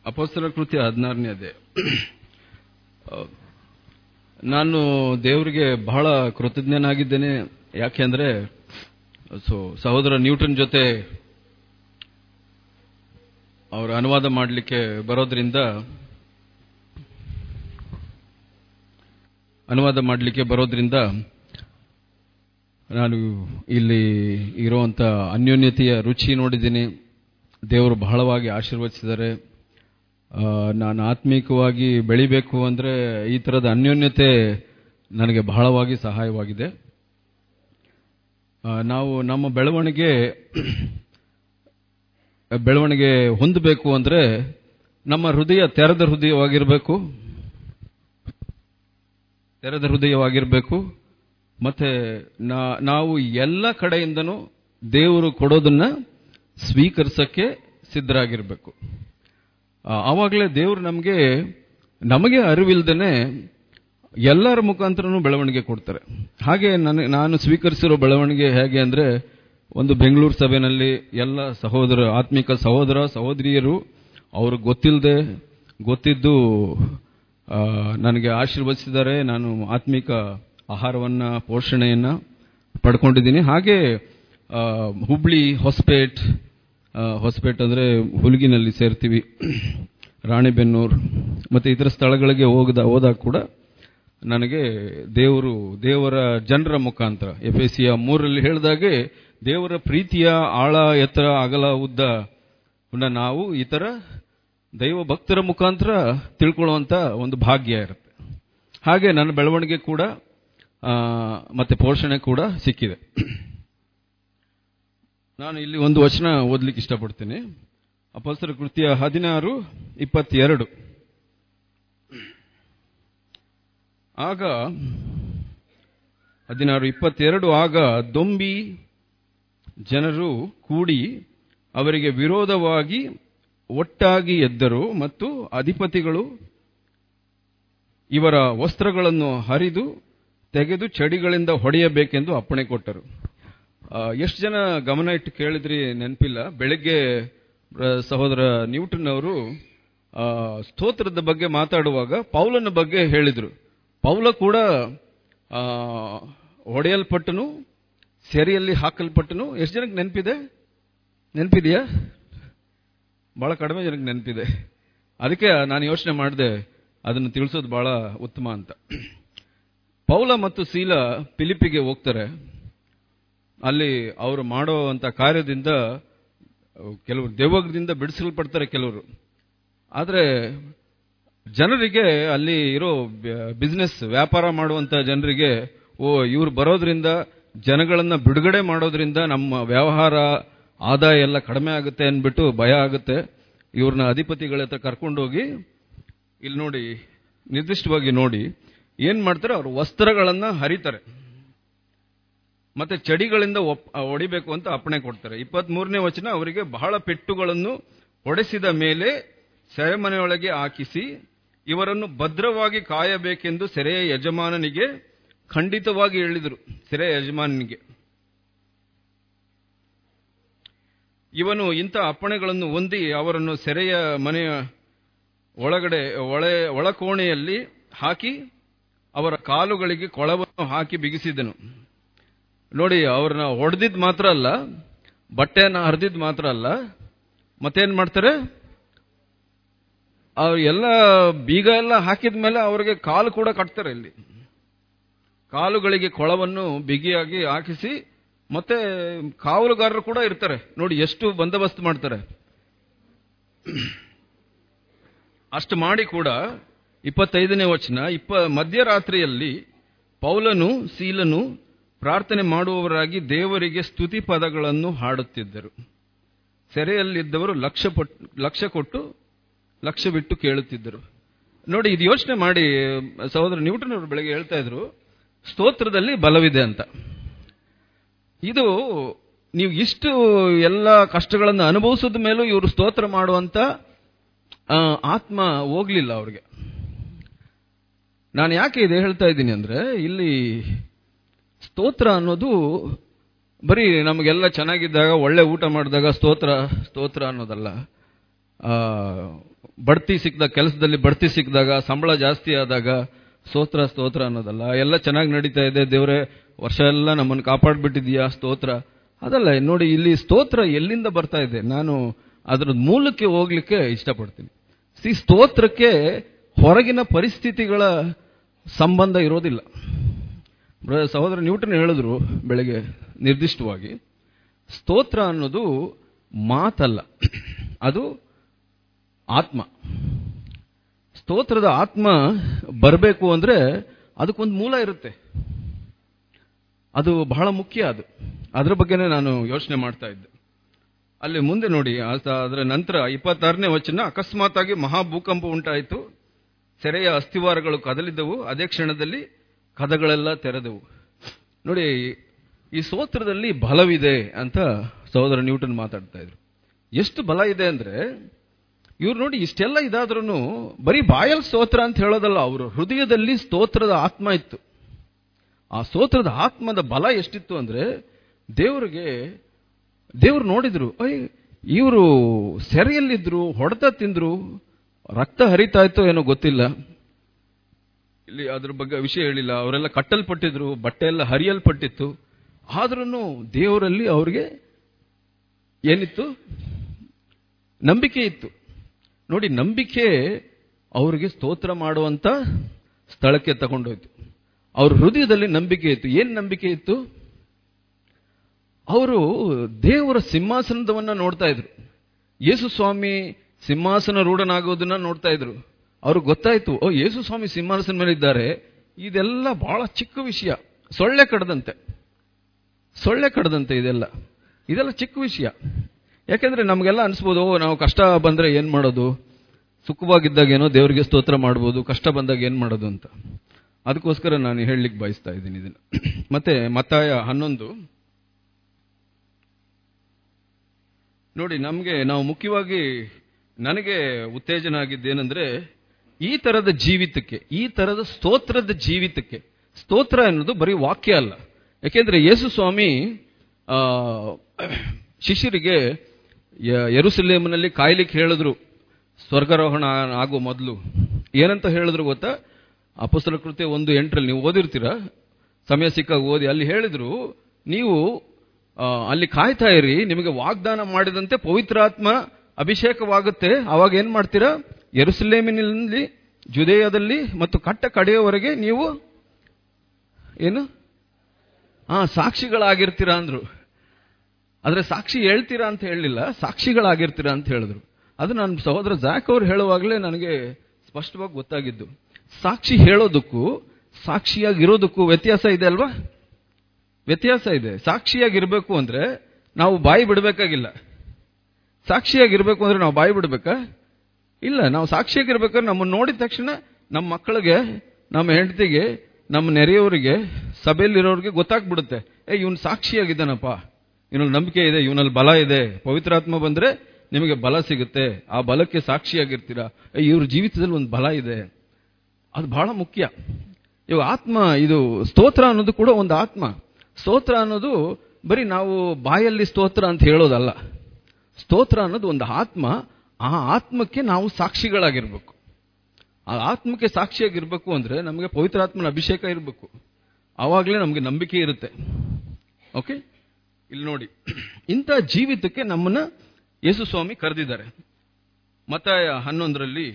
ಅಪೋಸ್ತಲ ಕೃತ್ಯ ಹದಿನಾರನೇ ಅದೇ ನಾನು ದೇವರಿಗೆ ಬಹಳ ಕೃತಜ್ಞನಾಗಿದ್ದೇನೆ ಯಾಕೆಂದ್ರೆ ಸೊ ಸಹೋದರ ನ್ಯೂಟನ್ ಜೊತೆ ಅವರ ಅನುವಾದ ಮಾಡಲಿಕ್ಕೆ ಬರೋದ್ರಿಂದ ಅನುವಾದ ಮಾಡಲಿಕ್ಕೆ ಬರೋದ್ರಿಂದ ನಾನು ಇಲ್ಲಿ ಇರುವಂತ ಅನ್ಯೋನ್ಯತೆಯ ರುಚಿ ನೋಡಿದ್ದೀನಿ ದೇವರು ಬಹಳವಾಗಿ ಆಶೀರ್ವದಿಸಿದ್ದಾರೆ ಆ, ನಾನು ಆತ್ಮೀಕವಾಗಿ ಬೆಳಿಬೇಕು ಅಂದ್ರೆ ಈ ತರದ ಅನ್ಯೋನ್ಯತೆ ನನಗೆ ಬಹಳವಾಗಿ ಸಹಾಯವಾಗಿದೆ ಆ, ನಾವು ನಮ್ಮ ಬೆಳವಣಿಗೆ ಬೆಳವಣಿಗೆ ಹೊಂದಬೇಕು ಅಂದ್ರೆ ನಮ್ಮ ಹೃದಯ ತೆರೆದ ಹೃದಯವಾಗಿರಬೇಕು ತೆರೆದ ಹೃದಯವಾಗಿರಬೇಕು ಮತ್ತೆ ನಾ- ನಾವು ಎಲ್ಲ ಕಡೆಯಿಂದನೂ ದೇವರು ಕೊಡೋದನ್ನ ಸ್ವೀಕರಿಸಕ್ಕೆ ಸಿದ್ಧರಾಗಿರ್ಬೇಕು ಆ, ಆವಾಗಲೇ ದೇವರು ನಮಗೆ ನಮಗೆ ಅರಿವಿಲ್ದೇನೆ ಎಲ್ಲರ ಮುಖಾಂತರನೂ ಬೆಳವಣಿಗೆ ಕೊಡ್ತಾರೆ ಹಾಗೆ ನನಗೆ ನಾನು ಸ್ವೀಕರಿಸಿರೋ ಬೆಳವಣಿಗೆ ಹೇಗೆ ಅಂದ್ರೆ ಒಂದು ಬೆಂಗಳೂರು ಸಭೆಯಲ್ಲಿ ಎಲ್ಲ ಸಹೋದರ ಆತ್ಮಿಕ ಸಹೋದರ ಸಹೋದರಿಯರು ಅವ್ರಿಗೆ ಗೊತ್ತಿಲ್ಲದೆ ಗೊತ್ತಿದ್ದು ಆ, ನನಗೆ ಆಶೀರ್ವದಿಸಿದ್ದಾರೆ ನಾನು ಆತ್ಮಿಕ ಆಹಾರವನ್ನ ಪೋಷಣೆಯನ್ನ ಪಡ್ಕೊಂಡಿದ್ದೀನಿ ಹಾಗೆ ಆ, ಹುಬ್ಳಿ ಹೊಸಪೇಟ್ ಆ, ಹೊಸಪೇಟ್ ಅಂದ್ರೆ ಹುಲ್ಗಿನಲ್ಲಿ ಸೇರ್ತೀವಿ ರಾಣಿಬೆನ್ನೂರು ಮತ್ತೆ ಇತರ ಸ್ಥಳಗಳಿಗೆ ಹೋಗದ ಹೋದಾಗ ಕೂಡ ನನಗೆ ದೇವರು ದೇವರ ಜನರ ಮುಖಾಂತರ ಎಫ್ ಎ ಸಿಯ ಮೂರರಲ್ಲಿ ಹೇಳಿದಾಗೆ ದೇವರ ಪ್ರೀತಿಯ ಆಳ ಎತ್ತರ ಅಗಲ ಉದ್ದ ಉನ್ನ ನಾವು ಇತರ ದೈವ ಭಕ್ತರ ಮುಖಾಂತರ ತಿಳ್ಕೊಳ್ಳುವಂತ ಒಂದು ಭಾಗ್ಯ ಇರುತ್ತೆ ಹಾಗೆ ನನ್ನ ಬೆಳವಣಿಗೆ ಕೂಡ ಆ, ಮತ್ತೆ ಪೋಷಣೆ ಕೂಡ ಸಿಕ್ಕಿದೆ ನಾನು ಇಲ್ಲಿ ಒಂದು ವಚನ ಓದ್ಲಿಕ್ಕೆ ಇಷ್ಟಪಡ್ತೀನಿ ಅಪಸ್ತರ ಕೃತ್ಯ ಹದಿನಾರು ಇಪ್ಪತ್ತೆರಡು ಆಗ ಹದಿನಾರು ಇಪ್ಪತ್ತೆರಡು ಆಗ ದೊಂಬಿ ಜನರು ಕೂಡಿ ಅವರಿಗೆ ವಿರೋಧವಾಗಿ ಒಟ್ಟಾಗಿ ಎದ್ದರು ಮತ್ತು ಅಧಿಪತಿಗಳು ಇವರ ವಸ್ತ್ರಗಳನ್ನು ಹರಿದು ತೆಗೆದು ಚಡಿಗಳಿಂದ ಹೊಡೆಯಬೇಕೆಂದು ಅಪ್ಪಣೆ ಕೊಟ್ಟರು ಆ, ಎಷ್ಟು ಜನ ಗಮನ ಇಟ್ಟು ಕೇಳಿದ್ರಿ ನೆನಪಿಲ್ಲ ಬೆಳಗ್ಗೆ ಆ, ಸಹೋದರ ನ್ಯೂಟನ್ ಅವರು ಆ, ಸ್ತೋತ್ರದ ಬಗ್ಗೆ ಮಾತಾಡುವಾಗ ಪೌಲನ ಬಗ್ಗೆ ಹೇಳಿದ್ರು ಪೌಲ ಕೂಡ ಆ, ಹೊಡೆಯಲ್ಪಟ್ಟನು ಸೆರೆಯಲ್ಲಿ ಹಾಕಲ್ಪಟ್ಟನು ಎಷ್ಟು ಜನಕ್ಕೆ ನೆನಪಿದೆ ನೆನಪಿದೆಯಾ ಬಹಳ ಕಡಿಮೆ ಜನಕ್ಕೆ ನೆನಪಿದೆ ಅದಕ್ಕೆ ನಾನು ಯೋಚನೆ ಮಾಡಿದೆ ಅದನ್ನು ತಿಳಿಸೋದು ಬಹಳ ಉತ್ತಮ ಅಂತ ಪೌಲ ಮತ್ತು ಸೀಲ ಪಿಲಿಪಿಗೆ ಹೋಗ್ತಾರೆ ಅಲ್ಲಿ ಅವರು ಮಾಡುವಂತ ಕಾರ್ಯದಿಂದ ಕೆಲವರು ದೆವ್ವದಿಂದ ಬಿಡಿಸಲ್ಪಡ್ತಾರೆ ಕೆಲವರು ಆದ್ರೆ ಜನರಿಗೆ ಅಲ್ಲಿ ಇರೋ ಬಿಸ್ನೆಸ್ ವ್ಯಾಪಾರ ಮಾಡುವಂತ ಜನರಿಗೆ ಓ ಇವ್ರು ಬರೋದ್ರಿಂದ ಜನಗಳನ್ನ ಬಿಡುಗಡೆ ಮಾಡೋದ್ರಿಂದ ನಮ್ಮ ವ್ಯವಹಾರ ಆದಾಯ ಎಲ್ಲ ಕಡಿಮೆ ಆಗುತ್ತೆ ಅಂದ್ಬಿಟ್ಟು ಭಯ ಆಗುತ್ತೆ ಇವ್ರನ್ನ ಅಧಿಪತಿಗಳ ಹತ್ರ ಕರ್ಕೊಂಡೋಗಿ ಇಲ್ಲಿ ನೋಡಿ ನಿರ್ದಿಷ್ಟವಾಗಿ ನೋಡಿ ಏನ್ ಮಾಡ್ತಾರೆ ಅವ್ರ ವಸ್ತ್ರಗಳನ್ನ ಹರಿತಾರೆ ಮತ್ತೆ ಚಡಿಗಳಿಂದ ಒಪ್- ಹೊಡಿಬೇಕು ಅಂತ ಅಪ್ಪಣೆ ಕೊಡ್ತಾರೆ ಇಪ್ಪತ್ತ್ ಮೂರನೇ ವಚನ ಅವರಿಗೆ ಬಹಳ ಪೆಟ್ಟುಗಳನ್ನು ಹೊಡೆಸಿದ ಮೇಲೆ ಸೆರೆಮನೆಯೊಳಗೆ ಹಾಕಿಸಿ ಇವರನ್ನು ಭದ್ರವಾಗಿ ಕಾಯಬೇಕೆಂದು ಸೆರೆಯ ಯಜಮಾನನಿಗೆ ಖಂಡಿತವಾಗಿ ಹೇಳಿದರು ಸೆರೆಯ ಯಜಮಾನನಿಗೆ ಇವನು ಇಂಥ ಅಪ್ಪಣೆಗಳನ್ನು ಹೊಂದಿ ಅವರನ್ನು ಸೆರೆಯ ಮನೆಯ ಒಳಗಡೆ ಒಳೆ ಒಳಕೋಣೆಯಲ್ಲಿ ಹಾಕಿ ಅವರ ಕಾಲುಗಳಿಗೆ ಕೊಳವನ್ನು ಹಾಕಿ ಬಿಗಿಸಿದನು ನೋಡಿ ಅವ್ರನ್ನ ಹೊಡೆದಿದ್ ಮಾತ್ರ ಅಲ್ಲ ಬಟ್ಟೆಯನ್ನ ಹರಿದಿದ್ ಮಾತ್ರ ಅಲ್ಲ ಮತ್ತೇನ್ ಮಾಡ್ತಾರೆ ಅವ್ರು ಎಲ್ಲ ಬೀಗ ಎಲ್ಲ ಹಾಕಿದ ಮೇಲೆ ಅವ್ರಿಗೆ ಕಾಲು ಕೂಡ ಕಟ್ತಾರೆ ಇಲ್ಲಿ ಕಾಲುಗಳಿಗೆ ಕೊಳವನ್ನು ಬಿಗಿಯಾಗಿ ಹಾಕಿಸಿ ಮತ್ತೆ ಕಾವಲುಗಾರರು ಕೂಡ ಇರ್ತಾರೆ ನೋಡಿ ಎಷ್ಟು ಬಂದೋಬಸ್ತ್ ಮಾಡ್ತಾರೆ ಅಷ್ಟು ಮಾಡಿ ಕೂಡ ಇಪ್ಪತ್ತೈದನೇ ವಚನ ಇಪ್ಪ ಮಧ್ಯರಾತ್ರಿಯಲ್ಲಿ ಪೌಲನು ಸೀಲನು ಪ್ರಾರ್ಥನೆ ಮಾಡುವವರಾಗಿ ದೇವರಿಗೆ ಸ್ತುತಿ ಪದಗಳನ್ನು ಹಾಡುತ್ತಿದ್ದರು ಸೆರೆಯಲ್ಲಿದ್ದವರು ಲಕ್ಷ ಪಟ್- ಲಕ್ಷ ಕೊಟ್ಟು ಲಕ್ಷ ಬಿಟ್ಟು ಕೇಳುತ್ತಿದ್ದರು ನೋಡಿ ಇದು ಯೋಚನೆ ಮಾಡಿ ಸಹೋದರ ನ್ಯೂಟನ್ ಅವರು ಬೆಳಗ್ಗೆ ಹೇಳ್ತಾ ಇದ್ರು ಸ್ತೋತ್ರದಲ್ಲಿ ಬಲವಿದೆ ಅಂತ ಇದು ನೀವು ಇಷ್ಟು ಎಲ್ಲ ಕಷ್ಟಗಳನ್ನು ಅನುಭವಿಸಿದ ಮೇಲೂ ಇವರು ಸ್ತೋತ್ರ ಮಾಡುವಂತ ಆ, ಆತ್ಮ ಹೋಗ್ಲಿಲ್ಲ ಅವ್ರಿಗೆ ನಾನು ಯಾಕೆ ಇದು ಹೇಳ್ತಾ ಇದ್ದೀನಿ ಅಂದ್ರೆ ಇಲ್ಲಿ ಸ್ತೋತ್ರ ಅನ್ನೋದು ಬರೀ ನಮಗೆಲ್ಲ ಚೆನ್ನಾಗಿದ್ದಾಗ ಒಳ್ಳೆ ಊಟ ಮಾಡಿದಾಗ ಸ್ತೋತ್ರ ಸ್ತೋತ್ರ ಅನ್ನೋದಲ್ಲ ಆ, ಬಡ್ತಿ ಸಿಕ್ಕಿದಾಗ ಕೆಲಸದಲ್ಲಿ ಬಡ್ತಿ ಸಿಕ್ಕಿದಾಗ ಸಂಬಳ ಜಾಸ್ತಿ ಆದಾಗ ಸ್ತೋತ್ರ ಸ್ತೋತ್ರ ಅನ್ನೋದಲ್ಲ ಎಲ್ಲ ಚೆನ್ನಾಗಿ ನಡೀತಾ ಇದೆ ದೇವರೇ ವರ್ಷ ಎಲ್ಲ ನಮ್ಮನ್ನು ಕಾಪಾಡ್ಬಿಟ್ಟಿದೀಯಾ ಸ್ತೋತ್ರ ಅದಲ್ಲ ನೋಡಿ ಇಲ್ಲಿ ಸ್ತೋತ್ರ ಎಲ್ಲಿಂದ ಬರ್ತಾ ಇದೆ ನಾನು ಅದರ ಮೂಲಕ್ಕೆ ಹೋಗ್ಲಿಕ್ಕೆ ಇಷ್ಟಪಡ್ತೀನಿ ಸಿ ಸ್ತೋತ್ರಕ್ಕೆ ಹೊರಗಿನ ಪರಿಸ್ಥಿತಿಗಳ ಸಂಬಂಧ ಇರೋದಿಲ್ಲ ಬ್ರ- ಸಹೋದರ ನ್ಯೂಟನ್ ಹೇಳಿದ್ರು ಬೆಳಗ್ಗೆ ನಿರ್ದಿಷ್ಟವಾಗಿ ಸ್ತೋತ್ರ ಅನ್ನೋದು ಮಾತಲ್ಲ ಅದು ಆತ್ಮ ಸ್ತೋತ್ರದ ಆತ್ಮ ಬರಬೇಕು ಅಂದ್ರೆ ಅದಕ್ಕೊಂದು ಮೂಲ ಇರುತ್ತೆ ಅದು ಬಹಳ ಮುಖ್ಯ ಅದು ಅದರ ಬಗ್ಗೆನೇ ನಾನು ಯೋಚನೆ ಮಾಡ್ತಾ ಇದ್ದೆ ಅಲ್ಲಿ ಮುಂದೆ ನೋಡಿ ಆ- ಅದರ ನಂತರ ಇಪ್ಪತ್ತಾರನೇ ವಚನ ಅಕಸ್ಮಾತ್ ಆಗಿ ಮಹಾಭೂಕಂಪ ಉಂಟಾಯಿತು ಸೆರೆಯ ಅಸ್ಥಿವಾರಗಳು ಕದಲಿದ್ದವು ಅದೇ ಕ್ಷಣದಲ್ಲಿ ಕದಗಳೆಲ್ಲ ತೆರೆದವು ನೋಡಿ ಈ ಸ್ತೋತ್ರದಲ್ಲಿ ಬಲವಿದೆ ಅಂತ ಸಹೋದರ ನ್ಯೂಟನ್ ಮಾತಾಡ್ತಾ ಇದ್ರು ಎಷ್ಟು ಬಲ ಇದೆ ಅಂದ್ರೆ ಇವ್ರು ನೋಡಿ ಇಷ್ಟೆಲ್ಲ ಇದಾದ್ರೂ ಬರೀ ಬಾಯಲ್ ಸ್ತೋತ್ರ ಅಂತ ಹೇಳೋದಲ್ಲ ಅವರು ಹೃದಯದಲ್ಲಿ ಸ್ತೋತ್ರದ ಆತ್ಮ ಇತ್ತು ಆ ಸ್ತೋತ್ರದ ಆತ್ಮದ ಬಲ ಎಷ್ಟಿತ್ತು ಅಂದ್ರೆ ದೇವರಿಗೆ ದೇವ್ರು ನೋಡಿದ್ರು ಅಯ್ಯ ಇವರು ಸೆರೆಯಲ್ಲಿದ್ರು ಹೊಡೆತ ತಿಂದ್ರು ರಕ್ತ ಹರಿತಾ ಇತ್ತೋ ಏನೋ ಗೊತ್ತಿಲ್ಲ ಇಲ್ಲಿ ಅದ್ರ ಬಗ್ಗೆ ವಿಷಯ ಹೇಳಿಲ್ಲ ಅವರೆಲ್ಲ ಕಟ್ಟಲ್ಪಟ್ಟಿದ್ರು ಬಟ್ಟೆ ಎಲ್ಲ ಹರಿಯಲ್ಪಟ್ಟಿತ್ತು ಆದ್ರೂ ದೇವರಲ್ಲಿ ಅವ್ರಿಗೆ ಏನಿತ್ತು ನಂಬಿಕೆ ಇತ್ತು ನೋಡಿ ನಂಬಿಕೆ ಅವರಿಗೆ ಸ್ತೋತ್ರ ಮಾಡುವಂತ ಸ್ಥಳಕ್ಕೆ ತಗೊಂಡೋಯ್ತು ಅವ್ರ ಹೃದಯದಲ್ಲಿ ನಂಬಿಕೆ ಇತ್ತು ಏನ್ ನಂಬಿಕೆ ಇತ್ತು ಅವರು ದೇವರ ಸಿಂಹಾಸನದವನ್ನ ನೋಡ್ತಾ ಇದ್ರು ಯೇಸು ಸ್ವಾಮಿ ಸಿಂಹಾಸನ ರೂಢನಾಗೋದನ್ನ ನೋಡ್ತಾ ಇದ್ರು ಅವ್ರಿಗೆ ಗೊತ್ತಾಯ್ತು ಓ ಯೇಸು ಸ್ವಾಮಿ ಸಿಂಹಾಸನ ಮೇಲೆ ಇದ್ದಾರೆ ಇದೆಲ್ಲ ಬಹಳ ಚಿಕ್ಕ ವಿಷಯ ಸೊಳ್ಳೆ ಕಡದಂತೆ ಸೊಳ್ಳೆ ಕಡದಂತೆ ಇದೆಲ್ಲ ಇದೆಲ್ಲ ಚಿಕ್ಕ ವಿಷಯ ಯಾಕೆಂದ್ರೆ ನಮಗೆಲ್ಲ ಅನ್ಸ್ಬೋದು ಓ ನಾವು ಕಷ್ಟ ಬಂದ್ರೆ ಏನ್ ಮಾಡೋದು ಸುಖವಾಗಿದ್ದಾಗ ಏನೋ ದೇವರಿಗೆ ಸ್ತೋತ್ರ ಮಾಡ್ಬೋದು ಕಷ್ಟ ಬಂದಾಗ ಏನ್ ಮಾಡೋದು ಅಂತ ಅದಕ್ಕೋಸ್ಕರ ನಾನು ಹೇಳಲಿಕ್ಕೆ ಬಯಸ್ತಾ ಇದ್ದೀನಿ ಇದನ್ನ ಮತ್ತೆ ಮತ್ತಾಯ ಹನ್ನೊಂದು ನೋಡಿ ನಮಗೆ ನಾವು ಮುಖ್ಯವಾಗಿ ನನಗೆ ಉತ್ತೇಜನ ಆಗಿದ್ದೇನೆಂದ್ರೆ ಈ ತರದ ಜೀವಿತಕ್ಕೆ ಈ ತರದ ಸ್ತೋತ್ರದ ಜೀವಿತಕ್ಕೆ ಸ್ತೋತ್ರ ಅನ್ನೋದು ಬರೀ ವಾಕ್ಯ ಅಲ್ಲ ಯಾಕೆಂದ್ರೆ ಯೇಸು ಸ್ವಾಮಿ ಆ, ಶಿಷ್ಯರಿಗೆ ಯ- ಯೆರೂಸಲೇಮಿನಲ್ಲಿ ಕಾಯ್ಲಿಕ್ಕೆ ಹೇಳಿದ್ರು ಸ್ವರ್ಗಾರೋಹಣ ಆಗೋ ಮೊದಲು ಏನಂತ ಹೇಳಿದ್ರು ಗೊತ್ತಾ ಅಪಸ್ತಲ ಕೃತ್ಯ ಒಂದು ಎಂಟರಲ್ಲಿ ನೀವು ಓದಿರ್ತೀರಾ ಸಮಯ ಸಿಕ್ಕಾಗ ಓದಿ ಅಲ್ಲಿ ಹೇಳಿದ್ರು ನೀವು ಆ, ಅಲ್ಲಿ ಕಾಯ್ತಾ ಇರಿ ನಿಮಗೆ ವಾಗ್ದಾನ ಮಾಡಿದಂತೆ ಪವಿತ್ರಾತ್ಮ ಅಭಿಷೇಕವಾಗುತ್ತೆ ಅವಾಗ ಏನ್ ಮಾಡ್ತೀರಾ ಯೆರೂಸಲೇಮಿನಲ್ಲಿ ಜುದೇಯದಲ್ಲಿ ಮತ್ತು ಕಟ್ಟ ಕಡೆಯವರೆಗೆ ನೀವು ಏನು ಹಾ ಸಾಕ್ಷಿಗಳಾಗಿರ್ತೀರಾ ಅಂದ್ರು ಆದ್ರೆ ಸಾಕ್ಷಿ ಹೇಳ್ತೀರಾ ಅಂತ ಹೇಳಲಿಲ್ಲ ಸಾಕ್ಷಿಗಳಾಗಿರ್ತೀರಾ ಅಂತ ಹೇಳಿದ್ರು ಅದು ನನ್ನ ಸಹೋದರ ಜಾಕ್ ಅವ್ರು ಹೇಳುವಾಗಲೇ ನನಗೆ ಸ್ಪಷ್ಟವಾಗಿ ಗೊತ್ತಾಗಿದ್ದು ಸಾಕ್ಷಿ ಹೇಳೋದಕ್ಕೂ ಸಾಕ್ಷಿಯಾಗಿರೋದಕ್ಕೂ ವ್ಯತ್ಯಾಸ ಇದೆ ಅಲ್ವಾ ವ್ಯತ್ಯಾಸ ಇದೆ ಸಾಕ್ಷಿಯಾಗಿರ್ಬೇಕು ಅಂದ್ರೆ ನಾವು ಬಾಯಿ ಬಿಡಬೇಕಾಗಿಲ್ಲ ಸಾಕ್ಷಿಯಾಗಿರ್ಬೇಕು ಅಂದ್ರೆ ನಾವು ಬಾಯಿ ಬಿಡ್ಬೇಕಾ ಇಲ್ಲ ನಾವು ಸಾಕ್ಷಿಯಾಗಿರ್ಬೇಕಾದ್ರೆ ನಮ್ಮನ್ನು ನೋಡಿದ ತಕ್ಷಣ ನಮ್ಮ ಮಕ್ಕಳಿಗೆ ನಮ್ಮ ಹೆಂಡತಿಗೆ ನಮ್ಮ ನೆರೆಯವರಿಗೆ ಸಭೆಯಲ್ಲಿರೋರಿಗೆ ಗೊತ್ತಾಗ್ಬಿಡುತ್ತೆ ಏ ಇವನು ಸಾಕ್ಷಿಯಾಗಿದ್ದಾನಪ್ಪ ಇವನಲ್ಲಿ ನಂಬಿಕೆ ಇದೆ ಇವನಲ್ಲಿ ಬಲ ಇದೆ ಪವಿತ್ರಾತ್ಮ ಬಂದ್ರೆ ನಿಮಗೆ ಬಲ ಸಿಗುತ್ತೆ ಆ ಬಲಕ್ಕೆ ಸಾಕ್ಷಿಯಾಗಿರ್ತೀರಾ ಏ, ಇವ್ರ ಜೀವಿತದಲ್ಲಿ ಒಂದು ಬಲ ಇದೆ ಅದು ಬಹಳ ಮುಖ್ಯ ಇವಾಗ ಆತ್ಮ ಇದು ಸ್ತೋತ್ರ ಅನ್ನೋದು ಕೂಡ ಒಂದು ಆತ್ಮ ಸ್ತೋತ್ರ ಅನ್ನೋದು ಬರೀ ನಾವು ಬಾಯಲ್ಲಿ ಸ್ತೋತ್ರ ಅಂತ ಹೇಳೋದಲ್ಲ ಸ್ತೋತ್ರ ಅನ್ನೋದು ಒಂದು ಆತ್ಮ ಆ ಆತ್ಮಕ್ಕೆ ನಾವು ಸಾಕ್ಷಿಗಳಾಗಿರ್ಬೇಕು ಆ ಆತ್ಮಕ್ಕೆ ಸಾಕ್ಷಿಯಾಗಿರ್ಬೇಕು ಅಂದ್ರೆ ನಮಗೆ ಪವಿತ್ರಾತ್ಮನ ಅಭಿಷೇಕ ಇರಬೇಕು ಆವಾಗಲೇ ನಮಗೆ ನಂಬಿಕೆ ಇರುತ್ತೆ ಓಕೆ ಇಲ್ಲಿ ನೋಡಿ ಇಂಥ ಜೀವಿತಕ್ಕೆ ನಮ್ಮನ್ನ ಯೇಸು ಸ್ವಾಮಿ ಕರೆದಿದ್ದಾರೆ ಮತ ಹನ್ನೊಂದರಲ್ಲಿ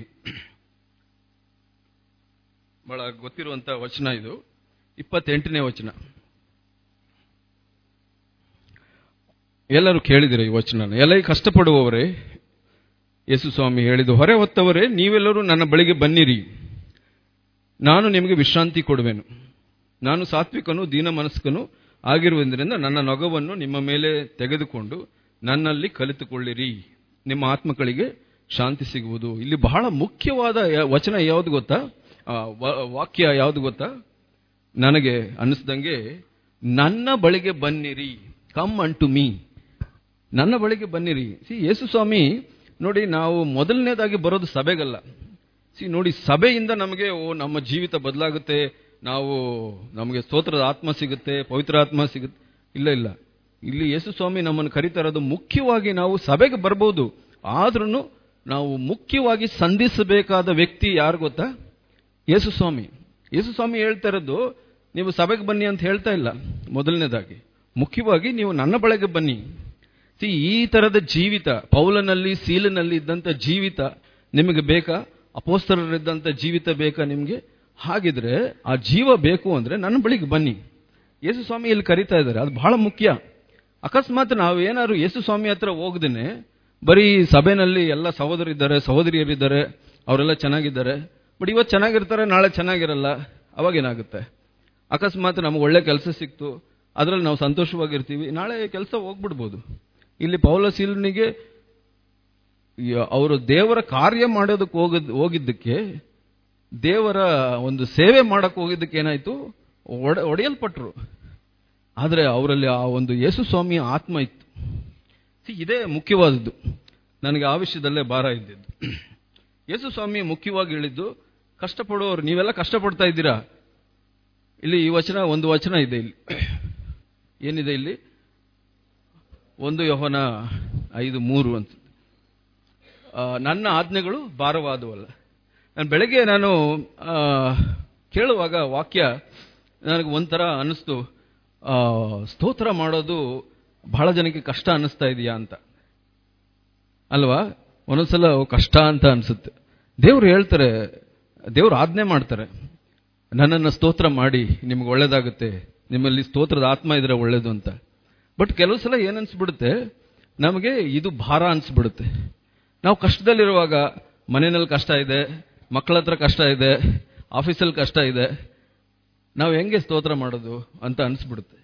ಬಹಳ ಗೊತ್ತಿರುವಂತ ವಚನ ಇದು ಇಪ್ಪತ್ತೆಂಟನೇ ವಚನ ಎಲ್ಲರೂ ಕೇಳಿದಿರ ಈ ವಚನ ಎಲ್ಲ ಕಷ್ಟಪಡುವವರೇ ಯೇಸು ಸ್ವಾಮಿ ಹೇಳಿದ್ದು ಹೊರೆ ಹೊತ್ತವರೇ ನೀವೆಲ್ಲರೂ ನನ್ನ ಬಳಿಗೆ ಬನ್ನಿರಿ ನಾನು ನಿಮಗೆ ವಿಶ್ರಾಂತಿ ಕೊಡುವೆನು ನಾನು ಸಾತ್ವಿಕನು ದೀನ ಮನಸ್ಕನು ಆಗಿರುವುದರಿಂದ ನನ್ನ ನೊಗವನ್ನು ನಿಮ್ಮ ಮೇಲೆ ತೆಗೆದುಕೊಂಡು ನನ್ನಲ್ಲಿ ಕಲಿತುಕೊಳ್ಳಿರಿ ನಿಮ್ಮ ಆತ್ಮಗಳಿಗೆ ಶಾಂತಿ ಸಿಗುವುದು ಇಲ್ಲಿ ಬಹಳ ಮುಖ್ಯವಾದ ಯ- ವಚನ ಯಾವುದು ಗೊತ್ತಾ ಆ, ವ- ವಾಕ್ಯ ಯಾವುದು ಗೊತ್ತಾ ನನಗೆ ಅನ್ನಿಸ್ದಂಗೆ ನನ್ನ ಬಳಿಗೆ ಬನ್ನಿರಿ ಕಮ್ ಅನ್ ಟು ಮೀ ನನ್ನ ಬಳಿಗೆ ಬನ್ನಿರಿ ಸಿ ಯೇಸು ಸ್ವಾಮಿ ನೋಡಿ ನಾವು ಮೊದಲನೇದಾಗಿ ಬರೋದು ಸಭೆಗಲ್ಲ ಸಿ ನೋಡಿ ಸಭೆಯಿಂದ ನಮಗೆ ಓ ನಮ್ಮ ಜೀವಿತ ಬದಲಾಗುತ್ತೆ ನಾವು ನಮಗೆ ಸ್ತೋತ್ರದ ಆತ್ಮ ಸಿಗುತ್ತೆ ಪವಿತ್ರ ಆತ್ಮ ಸಿಗುತ್ತೆ ಇಲ್ಲ ಇಲ್ಲ ಇಲ್ಲಿ ಯೇಸು ಸ್ವಾಮಿ ನಮ್ಮನ್ನು ಕರೀತಾ ಇರೋದು ಮುಖ್ಯವಾಗಿ ನಾವು ಸಭೆಗೆ ಬರ್ಬೋದು ಆದ್ರೂ ನಾವು ಮುಖ್ಯವಾಗಿ ಸಂಧಿಸಬೇಕಾದ ವ್ಯಕ್ತಿ ಯಾರು ಗೊತ್ತಾ ಯೇಸು ಸ್ವಾಮಿ ಯೇಸು ಸ್ವಾಮಿ ಹೇಳ್ತಾ ಇರೋದು ನೀವು ಸಭೆಗೆ ಬನ್ನಿ ಅಂತ ಹೇಳ್ತಾ ಇಲ್ಲ ಮೊದಲನೇದಾಗಿ ಮುಖ್ಯವಾಗಿ ನೀವು ನನ್ನ ಬಳಿಗೆ ಬನ್ನಿ ಸಿ ಈ ತರದ ಜೀವಿತ ಪೌಲನಲ್ಲಿ ಸೀಲಿನಲ್ಲಿ ಇದ್ದಂತ ಜೀವಿತ ನಿಮಗೆ ಬೇಕಾ ಅಪೋಸ್ತರರಿದ್ದಂತ ಜೀವಿತ ಬೇಕಾ ನಿಮಗೆ ಹಾಗಿದ್ರೆ ಆ ಜೀವ ಬೇಕು ಅಂದ್ರೆ ನನ್ನ ಬಳಿಗೆ ಬನ್ನಿ ಯೇಸು ಸ್ವಾಮಿ ಇಲ್ಲಿ ಕರಿತಾ ಇದ್ದಾರೆ ಅದು ಬಹಳ ಮುಖ್ಯ ಅಕಸ್ಮಾತ್ ನಾವು ಏನಾದ್ರು ಯೇಸು ಸ್ವಾಮಿ ಹತ್ರ ಹೋಗದೇನೆ ಬರೀ ಸಭೆನಲ್ಲಿ ಎಲ್ಲ ಸಹೋದರಿದ್ದಾರೆ ಸಹೋದರಿಯರಿದ್ದಾರೆ ಅವರೆಲ್ಲ ಚೆನ್ನಾಗಿದ್ದಾರೆ ಬಟ್ ಇವತ್ತು ಚೆನ್ನಾಗಿರ್ತಾರೆ ನಾಳೆ ಚೆನ್ನಾಗಿರಲ್ಲ ಅವಾಗೇನಾಗುತ್ತೆ ಅಕಸ್ಮಾತ್ ನಮ್ಗೆ ಒಳ್ಳೆ ಕೆಲಸ ಸಿಕ್ತು ಅದರಲ್ಲಿ ನಾವು ಸಂತೋಷವಾಗಿರ್ತೀವಿ ನಾಳೆ ಕೆಲಸ ಹೋಗ್ಬಿಡ್ಬೋದು ಇಲ್ಲಿ ಪೌಲ ಸೀಲನಿಗೆ ಅವರು ದೇವರ ಕಾರ್ಯ ಮಾಡೋದಕ್ಕೆ ಹೋಗದ್ ಹೋಗಿದ್ದಕ್ಕೆ ದೇವರ ಒಂದು ಸೇವೆ ಮಾಡಕ್ಕೆ ಹೋಗಿದ್ದಕ್ಕೆ ಏನಾಯ್ತು ಒಡ ಒಡೆಯಲ್ಪಟ್ರು ಆದರೆ ಅವರಲ್ಲಿ ಆ ಒಂದು ಯೇಸು ಸ್ವಾಮಿಯ ಆತ್ಮ ಇತ್ತು See, ಇದೇ ಮುಖ್ಯವಾದದ್ದು ನನಗೆ ಆ ವಿಷಯದಲ್ಲೇ ಭಾರ ಇದ್ದಿದ್ದು ಯೇಸು ಸ್ವಾಮಿ ಮುಖ್ಯವಾಗಿ ಹೇಳಿದ್ದು ಕಷ್ಟಪಡುವವರು ನೀವೆಲ್ಲ ಕಷ್ಟಪಡ್ತಾ ಇದ್ದೀರಾ ಇಲ್ಲಿ ಈ ವಚನ ಒಂದು ವಚನ ಇದೆ ಇಲ್ಲಿ ಏನಿದೆ ಇಲ್ಲಿ ಒಂದು ಯೋಹನ ಐದು ಮೂರು ಅಂತ ಆ, ನನ್ನ ಆಜ್ಞೆಗಳು ಭಾರವಾದವಲ್ಲ ನಾನು ಬೆಳಗ್ಗೆ ನಾನು ಆ, ಕೇಳುವಾಗ ವಾಕ್ಯ ನನಗೆ ಒಂಥರ ಅನ್ನಿಸ್ತು ಆ, ಸ್ತೋತ್ರ ಮಾಡೋದು ಬಹಳ ಜನಕ್ಕೆ ಕಷ್ಟ ಅನ್ನಿಸ್ತಾ ಇದೆಯಾ ಅಂತ ಅಲ್ವಾ ಒಂದೊಂದ್ಸಲ ಓ, ಕಷ್ಟ ಅಂತ ಅನ್ಸುತ್ತೆ ದೇವ್ರು ಹೇಳ್ತಾರೆ ದೇವ್ರು ಆಜ್ಞೆ ಮಾಡ್ತಾರೆ ನನ್ನನ್ನು ಸ್ತೋತ್ರ ಮಾಡಿ ನಿಮ್ಗೆ ಒಳ್ಳೇದಾಗುತ್ತೆ ನಿಮ್ಮಲ್ಲಿ ಸ್ತೋತ್ರದ ಆತ್ಮ ಇದ್ರೆ ಒಳ್ಳೇದು ಅಂತ ಬಟ್ ಕೆಲವು ಸಲ ಏನ್ ಅನ್ಸ್ಬಿಡುತ್ತೆ ನಮಗೆ ಇದು ಭಾರ ಅನ್ಸ್ಬಿಡುತ್ತೆ ನಾವು ಕಷ್ಟದಲ್ಲಿರುವಾಗ ಮನೆಯಲ್ಲಿ ಕಷ್ಟ ಇದೆ ಮಕ್ಕಳ ಹತ್ರ ಕಷ್ಟ ಇದೆ ಆಫೀಸಲ್ಲಿ ಕಷ್ಟ ಇದೆ ನಾವು ಹೆಂಗೆ ಸ್ತೋತ್ರ ಮಾಡೋದು ಅಂತ ಅನ್ಸ್ಬಿಡುತ್ತೆ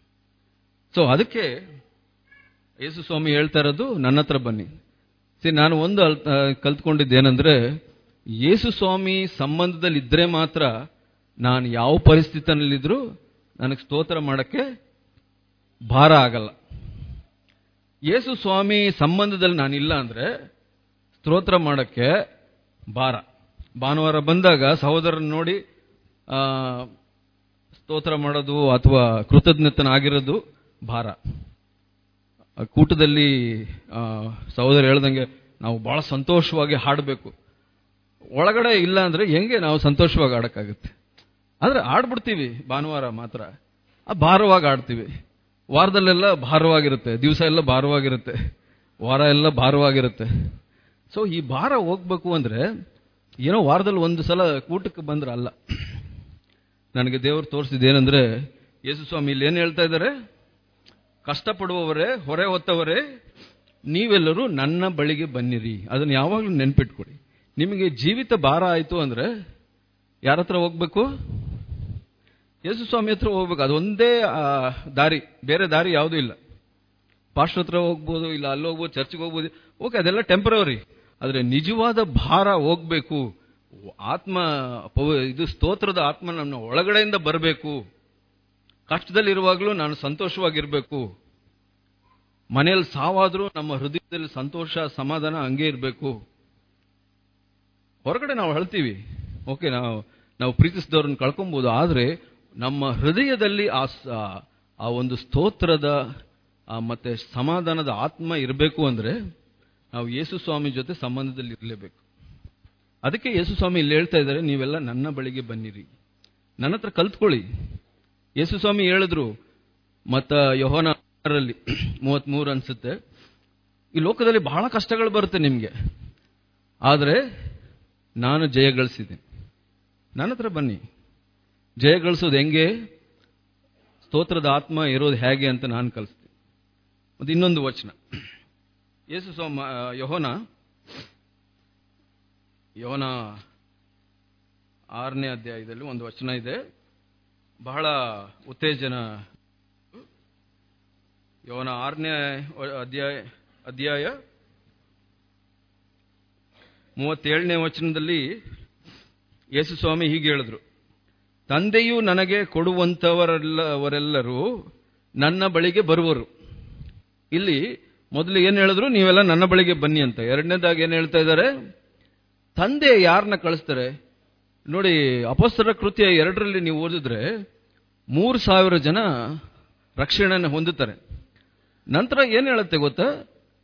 ಸೊ ಅದಕ್ಕೆ ಯೇಸು ಸ್ವಾಮಿ ಹೇಳ್ತಾ ಇರೋದು ನನ್ನ ಹತ್ರ ಬನ್ನಿ ಸಿ ನಾನು ಒಂದು ಅಲ್- ಆ, ಕಲ್ತ್ಕೊಂಡಿದ್ದೇನೆಂದ್ರೆ ಯೇಸು ಸ್ವಾಮಿ ಸಂಬಂಧದಲ್ಲಿ ಇದ್ರೆ ಮಾತ್ರ ನಾನು ಯಾವ ಪರಿಸ್ಥಿತಿನಲ್ಲಿದ್ರೂ ನನಗೆ ಸ್ತೋತ್ರ ಮಾಡಕ್ಕೆ ಭಾರ ಆಗಲ್ಲ ಯೇಸು ಸ್ವಾಮಿ ಸಂಬಂಧದಲ್ಲಿ ನಾನಿಲ್ಲ ಅಂದ್ರೆ ಸ್ತೋತ್ರ ಮಾಡಕ್ಕೆ ಭಾರ ಭಾನುವಾರ ಬಂದಾಗ ಸಹೋದರನ ನೋಡಿ ಆ, ಸ್ತೋತ್ರ ಮಾಡೋದು ಅಥವಾ ಕೃತಜ್ಞತನಾಗಿರೋದು ಭಾರ ಆ ಕೂಟದಲ್ಲಿ ಆ, ಸಹೋದರ ಹೇಳ್ದಂಗೆ ನಾವು ಬಹಳ ಸಂತೋಷವಾಗಿ ಹಾಡಬೇಕು ಒಳಗಡೆ ಇಲ್ಲ ಅಂದ್ರೆ ಹೆಂಗೆ ನಾವು ಸಂತೋಷವಾಗಿ ಆಡಕ್ಕಾಗುತ್ತೆ ಆದ್ರೆ ಆಡ್ಬಿಡ್ತೀವಿ ಭಾನುವಾರ ಮಾತ್ರ ಆ ಭಾರವಾಗಿ ಆಡ್ತೀವಿ ವಾರದಲ್ಲೆಲ್ಲ ಭಾರವಾಗಿರುತ್ತೆ ದಿವಸ ಎಲ್ಲ ಭಾರವಾಗಿರುತ್ತೆ ವಾರ ಎಲ್ಲ ಭಾರವಾಗಿರುತ್ತೆ ಸೊ ಈ ಭಾರ ಹೋಗ್ಬೇಕು ಅಂದ್ರೆ ಏನೋ ವಾರದಲ್ಲಿ ಒಂದು ಸಲ ಕೂಟಕ್ಕೆ ಬಂದ್ರೆ ಅಲ್ಲ ನನಗೆ ದೇವರು ತೋರಿಸಿದ್ದೇನೆಂದ್ರೆ ಯೇಸು ಸ್ವಾಮಿ ಇಲ್ಲಿ ಏನ್ ಹೇಳ್ತಾ ಇದ್ದಾರೆ ಕಷ್ಟಪಡುವವರೇ ಹೊರೆ ಹೊತ್ತವರೇ ನೀವೆಲ್ಲರೂ ನನ್ನ ಬಳಿಗೆ ಬನ್ನಿರಿ ಅದನ್ನ ಯಾವಾಗಲೂ ನೆನ್ಪಿಟ್ಕೊಡಿ ನಿಮಗೆ ಜೀವಿತ ಭಾರ ಆಯ್ತು ಅಂದ್ರೆ ಯಾರ ಹತ್ರ ಹೋಗ್ಬೇಕು ಯೇಸು ಸ್ವಾಮಿ ಹತ್ರ ಹೋಗ್ಬೇಕು ಅದೊಂದೇ ಆ, ದಾರಿ ಬೇರೆ ದಾರಿ ಯಾವುದೂ ಇಲ್ಲ ಪಾಸ್ಟರ್ ಹತ್ರ ಹೋಗ್ಬೋದು ಇಲ್ಲ ಅಲ್ಲಿ ಹೋಗ್ಬೋದು ಚರ್ಚ್ಗೆ ಹೋಗ್ಬೋದು ಓಕೆ ಅದೆಲ್ಲ ಟೆಂಪರವರಿ ಆದ್ರೆ ನಿಜವಾದ ಭಾರ ಹೋಗ್ಬೇಕು ಆತ್ಮ ಪವ- ಇದು ಸ್ತೋತ್ರದ ಆತ್ಮ ನಮ್ಮ ಒಳಗಡೆಯಿಂದ ಬರಬೇಕು ಕಷ್ಟದಲ್ಲಿರುವಾಗಲೂ ನಾನು ಸಂತೋಷವಾಗಿರ್ಬೇಕು ಮನೆಯಲ್ಲಿ ಸಾವಾದ್ರೂ ನಮ್ಮ ಹೃದಯದಲ್ಲಿ ಸಂತೋಷ ಸಮಾಧಾನ ಹಂಗೆ ಇರಬೇಕು ಹೊರಗಡೆ ನಾವು ಅಳ್ತೀವಿ ಓಕೆ ನಾವು ನಾವು ಪ್ರೀತಿಸಿದವ್ರನ್ನ ಕಳ್ಕೊಬಹುದು ಆದ್ರೆ ನಮ್ಮ ಹೃದಯದಲ್ಲಿ ಆ ಸ- ಆ ಒಂದು ಸ್ತೋತ್ರದ ಆ ಮತ್ತೆ ಸಮಾಧಾನದ ಆತ್ಮ ಇರಬೇಕು ಅಂದ್ರೆ ನಾವು ಯೇಸು ಸ್ವಾಮಿ ಜೊತೆ ಸಂಬಂಧದಲ್ಲಿ ಇರಲೇಬೇಕು ಅದಕ್ಕೆ ಯೇಸು ಸ್ವಾಮಿ ಇಲ್ಲಿ ಹೇಳ್ತಾ ಇದ್ದಾರೆ ನೀವೆಲ್ಲ ನನ್ನ ಬಳಿಗೆ ಬನ್ನಿರಿ ನನ್ನ ಹತ್ರ ಕಲ್ತ್ಕೊಳ್ಳಿ ಯೇಸು ಸ್ವಾಮಿ ಹೇಳಿದ್ರು ಮತ್ತ ಯೋಹನಲ್ಲಿ ಮೂವತ್ಮೂರು ಅನ್ಸುತ್ತೆ ಈ ಲೋಕದಲ್ಲಿ ಬಹಳ ಕಷ್ಟಗಳು ಬರುತ್ತೆ ನಿಮ್ಗೆ ಆದರೆ ನಾನು ಜಯ ಗಳಿಸಿದ್ದೀನಿ ನನ್ನ ಹತ್ರ ಬನ್ನಿ ಜಯ ಗಳಿಸೋದು ಹೆಂಗೆ ಸ್ತೋತ್ರದ ಆತ್ಮ ಇರೋದು ಹೇಗೆ ಅಂತ ನಾನು ಕಲಿಸ್ತೀನಿ ಮತ್ತೆ ಇನ್ನೊಂದು ವಚನ ಯೇಸು ಸ್ವಾಮ ಯಹೋನ ಯೋನ ಆರನೇ ಅಧ್ಯಾಯದಲ್ಲಿ ಒಂದು ವಚನ ಇದೆ ಬಹಳ ಉತ್ತೇಜನ ಯೋನ ಆರನೇ ಅಧ್ಯಾಯ ಅಧ್ಯಾಯ ಮೂವತ್ತೇಳನೇ ವಚನದಲ್ಲಿ ಯೇಸು ಸ್ವಾಮಿ ಹೀಗೆ ಹೇಳಿದ್ರು ತಂದೆಯು ನನಗೆ ಕೊಡುವಂತವರೆಲ್ಲವರೆಲ್ಲರೂ ನನ್ನ ಬಳಿಗೆ ಬರುವರು ಇಲ್ಲಿ ಮೊದಲು ಏನ್ ಹೇಳಿದ್ರು ನೀವೆಲ್ಲ ನನ್ನ ಬಳಿಗೆ ಬನ್ನಿ ಅಂತ ಎರಡನೇದಾಗಿ ಏನ್ ಹೇಳ್ತಾ ಇದ್ದಾರೆ ತಂದೆ ಯಾರನ್ನ ಕಳಿಸ್ತಾರೆ ನೋಡಿ ಅಪಸ್ತರ ಕೃತ್ಯ ಎರಡರಲ್ಲಿ ನೀವು ಓದಿದ್ರೆ ಮೂರು ಸಾವಿರ ಜನ ರಕ್ಷಣೆಯನ್ನು ಹೊಂದುತ್ತಾರೆ ನಂತರ ಏನ್ ಹೇಳುತ್ತೆ ಗೊತ್ತಾ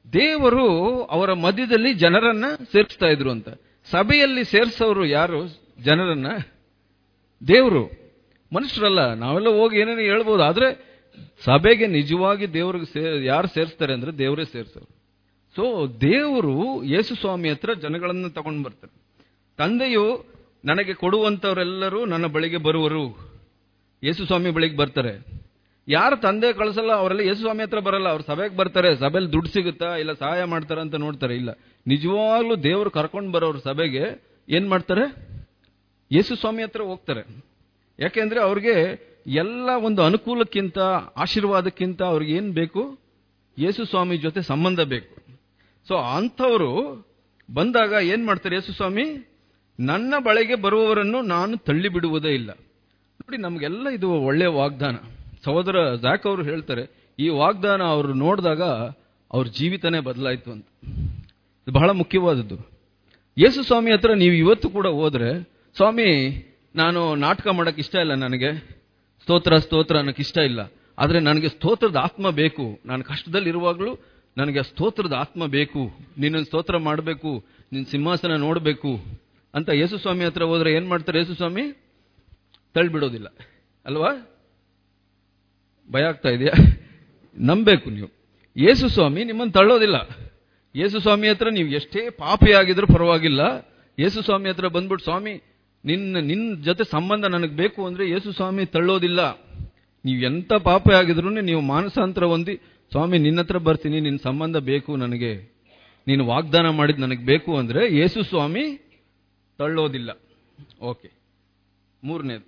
ದೇವರು ಅವರ ಮಧ್ಯದಲ್ಲಿ ಜನರನ್ನ ಸೇರಿಸ್ತಾ ಇದ್ರು ಅಂತ ಸಭೆಯಲ್ಲಿ ಸೇರಿಸೋರು ಯಾರು ಜನರನ್ನ ದೇವರು ಮನುಷ್ಯರಲ್ಲ ನಾವೆಲ್ಲ ಹೋಗಿ ಏನೇನು ಹೇಳ್ಬೋದು ಆದ್ರೆ ಸಭೆಗೆ ನಿಜವಾಗಿ ದೇವ್ರಿಗೆ ಸೇ ಯಾರು ಸೇರಿಸ್ತಾರೆ ಅಂದ್ರೆ ದೇವರೇ ಸೇರಿಸೋರು ಸೊ ದೇವರು ಯೇಸು ಸ್ವಾಮಿ ಹತ್ರ ಜನಗಳನ್ನು ತಗೊಂಡು ಬರ್ತಾರೆ ತಂದೆಯು ನನಗೆ ಕೊಡುವಂತವರೆಲ್ಲರೂ ನನ್ನ ಬಳಿಗೆ ಬರುವರು ಯೇಸು ಸ್ವಾಮಿ ಬಳಿಗೆ ಬರ್ತಾರೆ ಯಾರು ತಂದೆ ಕಳಿಸಲ್ಲ ಅವರೆಲ್ಲ ಯೇಸು ಸ್ವಾಮಿ ಹತ್ರ ಬರಲ್ಲ ಅವ್ರು ಸಭೆಗೆ ಬರ್ತಾರೆ ಸಭೆಯಲ್ಲಿ ದುಡ್ಡು ಸಿಗುತ್ತಾ ಇಲ್ಲ ಸಹಾಯ ಮಾಡ್ತಾರ ಅಂತ ನೋಡ್ತಾರೆ ಇಲ್ಲ ನಿಜವಾಗ್ಲೂ ದೇವರು ಕರ್ಕೊಂಡು ಬರೋರು ಸಭೆಗೆ ಏನ್ ಮಾಡ್ತಾರೆ ಯೇಸು ಸ್ವಾಮಿ ಹತ್ರ ಹೋಗ್ತಾರೆ ಯಾಕೆಂದ್ರೆ ಅವ್ರಿಗೆ ಎಲ್ಲ ಒಂದು ಅನುಕೂಲಕ್ಕಿಂತ ಆಶೀರ್ವಾದಕ್ಕಿಂತ ಅವ್ರಿಗೆ ಏನ್ ಬೇಕು ಯೇಸು ಸ್ವಾಮಿ ಜೊತೆ ಸಂಬಂಧ ಬೇಕು ಸೊ ಅಂಥವರು ಬಂದಾಗ ಏನ್ ಮಾಡ್ತಾರೆ ಯೇಸು ಸ್ವಾಮಿ ನನ್ನ ಬಳಿಗೆ ಬರುವವರನ್ನು ನಾನು ತಳ್ಳಿ ಬಿಡುವುದೇ ಇಲ್ಲ ನೋಡಿ ನಮಗೆಲ್ಲ ಇದು ಒಳ್ಳೆಯ ವಾಗ್ದಾನ ಸಹೋದರ ಜಾಕ್ ಅವರು ಹೇಳ್ತಾರೆ ಈ ವಾಗ್ದಾನ ಅವರು ನೋಡಿದಾಗ ಅವ್ರ ಜೀವಿತನೇ ಬದಲಾಯಿತು ಅಂತ ಇದು ಬಹಳ ಮುಖ್ಯವಾದದ್ದು ಯೇಸು ಸ್ವಾಮಿ ಹತ್ರ ನೀವು ಇವತ್ತು ಕೂಡ ಹೋದ್ರೆ ಸ್ವಾಮಿ ನಾನು ನಾಟಕ ಮಾಡಕ್ ಇಷ್ಟ ಇಲ್ಲ ನನಗೆ ಸ್ತೋತ್ರ ಸ್ತೋತ್ರ ಅನ್ನಕ್ಕೆ ಇಷ್ಟ ಇಲ್ಲ ಆದ್ರೆ ನನಗೆ ಸ್ತೋತ್ರದ ಆತ್ಮ ಬೇಕು ನಾನು ಕಷ್ಟದಲ್ಲಿ ಇರುವಾಗಲೂ ನನಗೆ ಸ್ತೋತ್ರದ ಆತ್ಮ ಬೇಕು ನಿನ್ನ ಸ್ತೋತ್ರ ಮಾಡಬೇಕು ನಿನ್ನ ಸಿಂಹಾಸನ ನೋಡಬೇಕು ಅಂತ ಯೇಸು ಸ್ವಾಮಿ ಹತ್ರ ಹೋದ್ರೆ ಏನ್ ಮಾಡ್ತಾರೆ ಯೇಸು ಸ್ವಾಮಿ ತಳ್ಳಿಬಿಡೋದಿಲ್ಲ ಅಲ್ವಾ ಭಯ ಆಗ್ತಾ ಇದೆಯಾ ನಂಬೇಕು ನೀವು ಯೇಸು ಸ್ವಾಮಿ ನಿಮ್ಮನ್ನು ತಳ್ಳೋದಿಲ್ಲ ಯೇಸು ಸ್ವಾಮಿ ಹತ್ರ ನೀವು ಎಷ್ಟೇ ಪಾಪಿ ಆಗಿದ್ರೂ ಪರವಾಗಿಲ್ಲ ಯೇಸು ಸ್ವಾಮಿ ಹತ್ರ ಬಂದ್ಬಿಟ್ಟು ಸ್ವಾಮಿ ನಿನ್ನ ನಿನ್ನ ಜೊತೆ ಸಂಬಂಧ ನನಗೆ ಬೇಕು ಅಂದ್ರೆ ಯೇಸು ಸ್ವಾಮಿ ತಳ್ಳೋದಿಲ್ಲ ನೀವು ಎಂತ ಪಾಪಿ ಆಗಿದ್ರು ನೀವು ಮಾನಸಾಂತರ ಹೊಂದಿ ಸ್ವಾಮಿ ನಿನ್ನ ಹತ್ರ ಬರ್ತೀನಿ ನಿನ್ನ ಸಂಬಂಧ ಬೇಕು ನನಗೆ ನೀನು ವಾಗ್ದಾನ ಮಾಡಿದ್ ನನಗೆ ಬೇಕು ಅಂದ್ರೆ ಯೇಸು ಸ್ವಾಮಿ ತಳ್ಳೋದಿಲ್ಲ ಓಕೆ ಮೂರನೇದು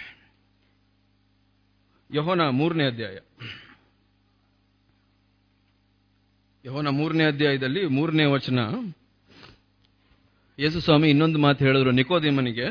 ಯಹೋನ ಮೂರನೇ ಅಧ್ಯಾಯ ಯಹೋನ ಮೂರನೇ ಅಧ್ಯಾಯದಲ್ಲಿ ಮೂರನೇ ವಚನ ಯೇಸು ಸ್ವಾಮಿ ಇನ್ನೊಂದು ಮಾತು ಹೇಳಿದ್ರು ನಿಕೋದೇಮನಿಗೆ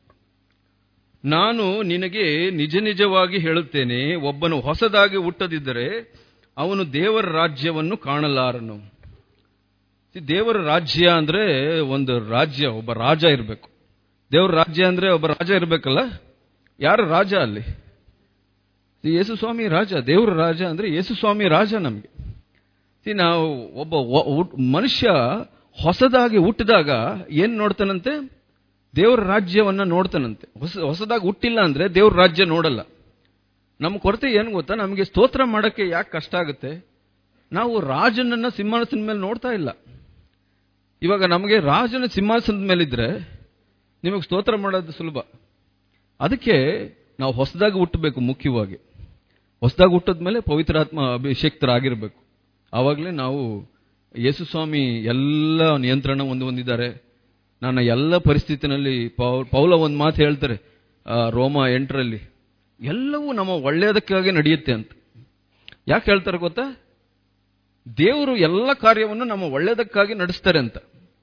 ನಾನು ನಿನಗೆ ನಿಜ ನಿಜವಾಗಿ ಹೇಳುತ್ತೇನೆ ಒಬ್ಬನು ಹೊಸದಾಗಿ ಹುಟ್ಟದಿದ್ದರೆ ಅವನು ದೇವರ ರಾಜ್ಯವನ್ನು ಕಾಣಲಾರನು ದೇವರ ರಾಜ್ಯ ಅಂದ್ರೆ ಒಂದು ರಾಜ್ಯ ಒಬ್ಬ ರಾಜ ಇರಬೇಕು ದೇವರ ರಾಜ್ಯ ಅಂದ್ರೆ ಒಬ್ಬ ರಾಜ ಇರಬೇಕಲ್ಲ ಯಾರು ರಾಜ ಅಲ್ಲಿ ಯೇಸು ಸ್ವಾಮಿ ರಾಜ ದೇವರ ರಾಜ ಅಂದ್ರೆ ಯೇಸು ಸ್ವಾಮಿ ರಾಜ ನಮಗೆ ನಾವು ಒಬ್ಬ ಮನುಷ್ಯ ಹೊಸದಾಗಿ ಹುಟ್ಟಿದಾಗ ಏನ್ ನೋಡ್ತಾನಂತೆ ದೇವರ ರಾಜ್ಯವನ್ನ ನೋಡ್ತಾನಂತೆ ಹೊಸ ಹೊಸದಾಗಿ ಹುಟ್ಟಿಲ್ಲ ಅಂದ್ರೆ ದೇವ್ರ ರಾಜ್ಯ ನೋಡಲ್ಲ ನಮ್ಮ ಕೊರತೆ ಏನು ಗೊತ್ತಾ ನಮಗೆ ಸ್ತೋತ್ರ ಮಾಡಕ್ಕೆ ಯಾಕೆ ಕಷ್ಟ ಆಗುತ್ತೆ ನಾವು ರಾಜನನ್ನ ಸಿಂಹಾಸನದ ಮೇಲೆ ನೋಡ್ತಾ ಇಲ್ಲ ಇವಾಗ ನಮಗೆ ರಾಜನ ಸಿಂಹಾಸನದ ಮೇಲಿದ್ರೆ ನಿಮಗೆ ಸ್ತೋತ್ರ ಮಾಡೋದು ಸುಲಭ ಅದಕ್ಕೆ ನಾವು ಹೊಸದಾಗಿ ಹುಟ್ಟಬೇಕು ಮುಖ್ಯವಾಗಿ ಹೊಸದಾಗಿ ಹುಟ್ಟದ ಮೇಲೆ ಪವಿತ್ರಾತ್ಮ ಅಭಿಷೇಕ್ತರಾಗಿರ್ಬೇಕು ಆವಾಗಲೇ ನಾವು ಯೇಸು ಸ್ವಾಮಿ ಎಲ್ಲ ನಿಯಂತ್ರಣ ಒಂದು ಹೊಂದಿದ್ದಾರೆ ನನ್ನ ಎಲ್ಲ ಪರಿಸ್ಥಿತಿನಲ್ಲಿ ಪೌಲ ಒಂದು ಮಾತು ಹೇಳ್ತಾರೆ ರೋಮ ಎಂಟರಲ್ಲಿ ಎಲ್ಲವೂ ನಮ್ಮ ಒಳ್ಳೆಯದಕ್ಕಾಗಿ ನಡೆಯುತ್ತೆ ಅಂತ ಯಾಕೆ ಹೇಳ್ತಾರೆ ಗೊತ್ತಾ ದೇವರು ಎಲ್ಲ ಕಾರ್ಯವನ್ನು ನಮ್ಮ ಒಳ್ಳೆಯದಕ್ಕಾಗಿ ನಡೆಸ್ತಾರೆ ಅಂತ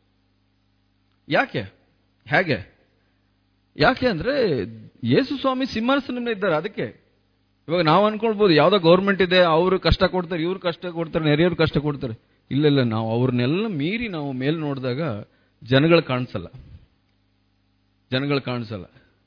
ಯಾಕೆ ಹೇಗೆ ಯಾಕೆ ಅಂದ್ರೆ ಯೇಸು ಸ್ವಾಮಿ ಸಿಂಹಾಸನ ಇದ್ದಾರೆ ಅದಕ್ಕೆ ಇವಾಗ ನಾವು ಅನ್ಕೊಳ್ಬಹುದು ಯಾವ್ದೋ ಗೌರ್ಮೆಂಟ್ ಇದೆ ಅವರು ಕಷ್ಟ ಕೊಡ್ತಾರೆ ಇವ್ರು ಕಷ್ಟ ಕೊಡ್ತಾರೆ ನೆರೆಯವ್ರು ಕಷ್ಟ ಕೊಡ್ತಾರೆ ಇಲ್ಲ ಇಲ್ಲ ನಾವು ಅವ್ರನ್ನೆಲ್ಲ ಮೀರಿ ನಾವು ಮೇಲ್ ನೋಡಿದಾಗ ಜನಗಳು ಕಾಣಿಸಲ್ಲ ಜನಗಳು ಕಾಣಿಸಲ್ಲ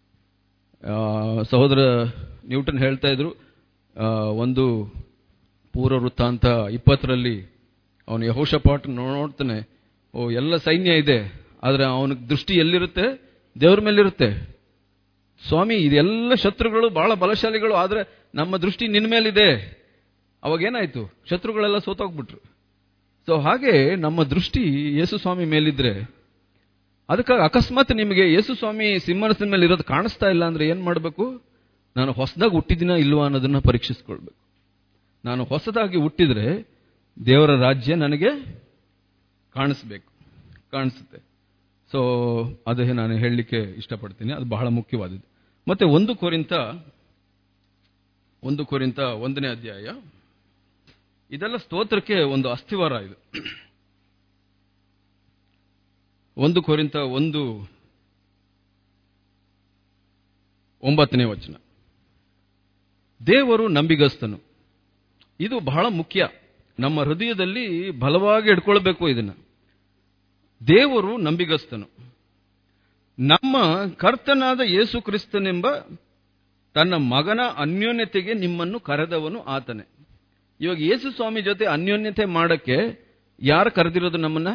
ಸಹೋದರ ನ್ಯೂಟನ್ ಹೇಳ್ತಾ ಇದ್ರು ಒಂದು ಪೂರ್ವ ವೃತ್ತಾಂತ ಇಪ್ಪತ್ತರಲ್ಲಿ ಅವನು ಯಹೋಷಪಾಟ್ ನೋಡ್ತಾನೆ ಓ ಎಲ್ಲ ಸೈನ್ಯ ಇದೆ ಆದ್ರೆ ಅವನ ದೃಷ್ಟಿ ಎಲ್ಲಿರುತ್ತೆ ದೇವ್ರ ಮೇಲಿರುತ್ತೆ ಸ್ವಾಮಿ ಇದೆಲ್ಲ ಶತ್ರುಗಳು ಬಹಳ ಬಲಶಾಲಿಗಳು ಆದ್ರೆ ನಮ್ಮ ದೃಷ್ಟಿ ನಿನ್ನ ಮೇಲಿದೆ ಅವಾಗೇನಾಯ್ತು ಶತ್ರುಗಳೆಲ್ಲ ಸೋತೋಗ್ಬಿಟ್ರು ಸೊ ಹಾಗೆ ನಮ್ಮ ದೃಷ್ಟಿ ಯೇಸು ಸ್ವಾಮಿ ಮೇಲಿದ್ರೆ ಅದಕ್ಕಾಗಿ ಅಕಸ್ಮಾತ್ ನಿಮಗೆ ಯೇಸು ಸ್ವಾಮಿ ಸಿಂಹಾಸನದ ಮೇಲೆ ಇರೋದು ಕಾಣಿಸ್ತಾ ಇಲ್ಲ ಅಂದ್ರೆ ಏನ್ ಮಾಡಬೇಕು ನಾನು ಹೊಸದಾಗಿ ಹುಟ್ಟಿದಿನ ಇಲ್ವಾ ಅನ್ನೋದನ್ನ ಪರೀಕ್ಷಿಸ್ಕೊಳ್ಬೇಕು ನಾನು ಹೊಸದಾಗಿ ಹುಟ್ಟಿದ್ರೆ ದೇವರ ರಾಜ್ಯ ನನಗೆ ಕಾಣಿಸ್ಬೇಕು ಕಾಣಿಸುತ್ತೆ ಸೊ ಅದೇ ನಾನು ಹೇಳಲಿಕ್ಕೆ ಇಷ್ಟಪಡ್ತೀನಿ ಅದು ಬಹಳ ಮುಖ್ಯವಾದದ್ದು ಮತ್ತೆ ಒಂದು ಕೊರಿಂತ ಒಂದು ಕೊರಿಂತ ಒಂದನೇ ಅಧ್ಯಾಯ ಇದೆಲ್ಲ ಸ್ತೋತ್ರಕ್ಕೆ ಒಂದು ಅಸ್ಥಿವಾರ ಇದು ಒಂದು ಕೊರಿಂತ ಒಂದು ಒಂಬತ್ತನೇ ವಚನ ದೇವರು ನಂಬಿಗಸ್ತನು ಇದು ಬಹಳ ಮುಖ್ಯ ನಮ್ಮ ಹೃದಯದಲ್ಲಿ ಬಲವಾಗಿ ಇಟ್ಕೊಳ್ಬೇಕು ಇದನ್ನ ದೇವರು ನಂಬಿಗಸ್ತನು ನಮ್ಮ ಕರ್ತನಾದ ಯೇಸು ಕ್ರಿಸ್ತನೆಂಬ ತನ್ನ ಮಗನ ಅನ್ಯೋನ್ಯತೆಗೆ ನಿಮ್ಮನ್ನು ಕರೆದವನು ಆತನೇ ಇವಾಗ ಯೇಸು ಸ್ವಾಮಿ ಜೊತೆ ಅನ್ಯೋನ್ಯತೆ ಮಾಡಕ್ಕೆ ಯಾರು ಕರೆದಿರೋದು ನಮ್ಮನ್ನ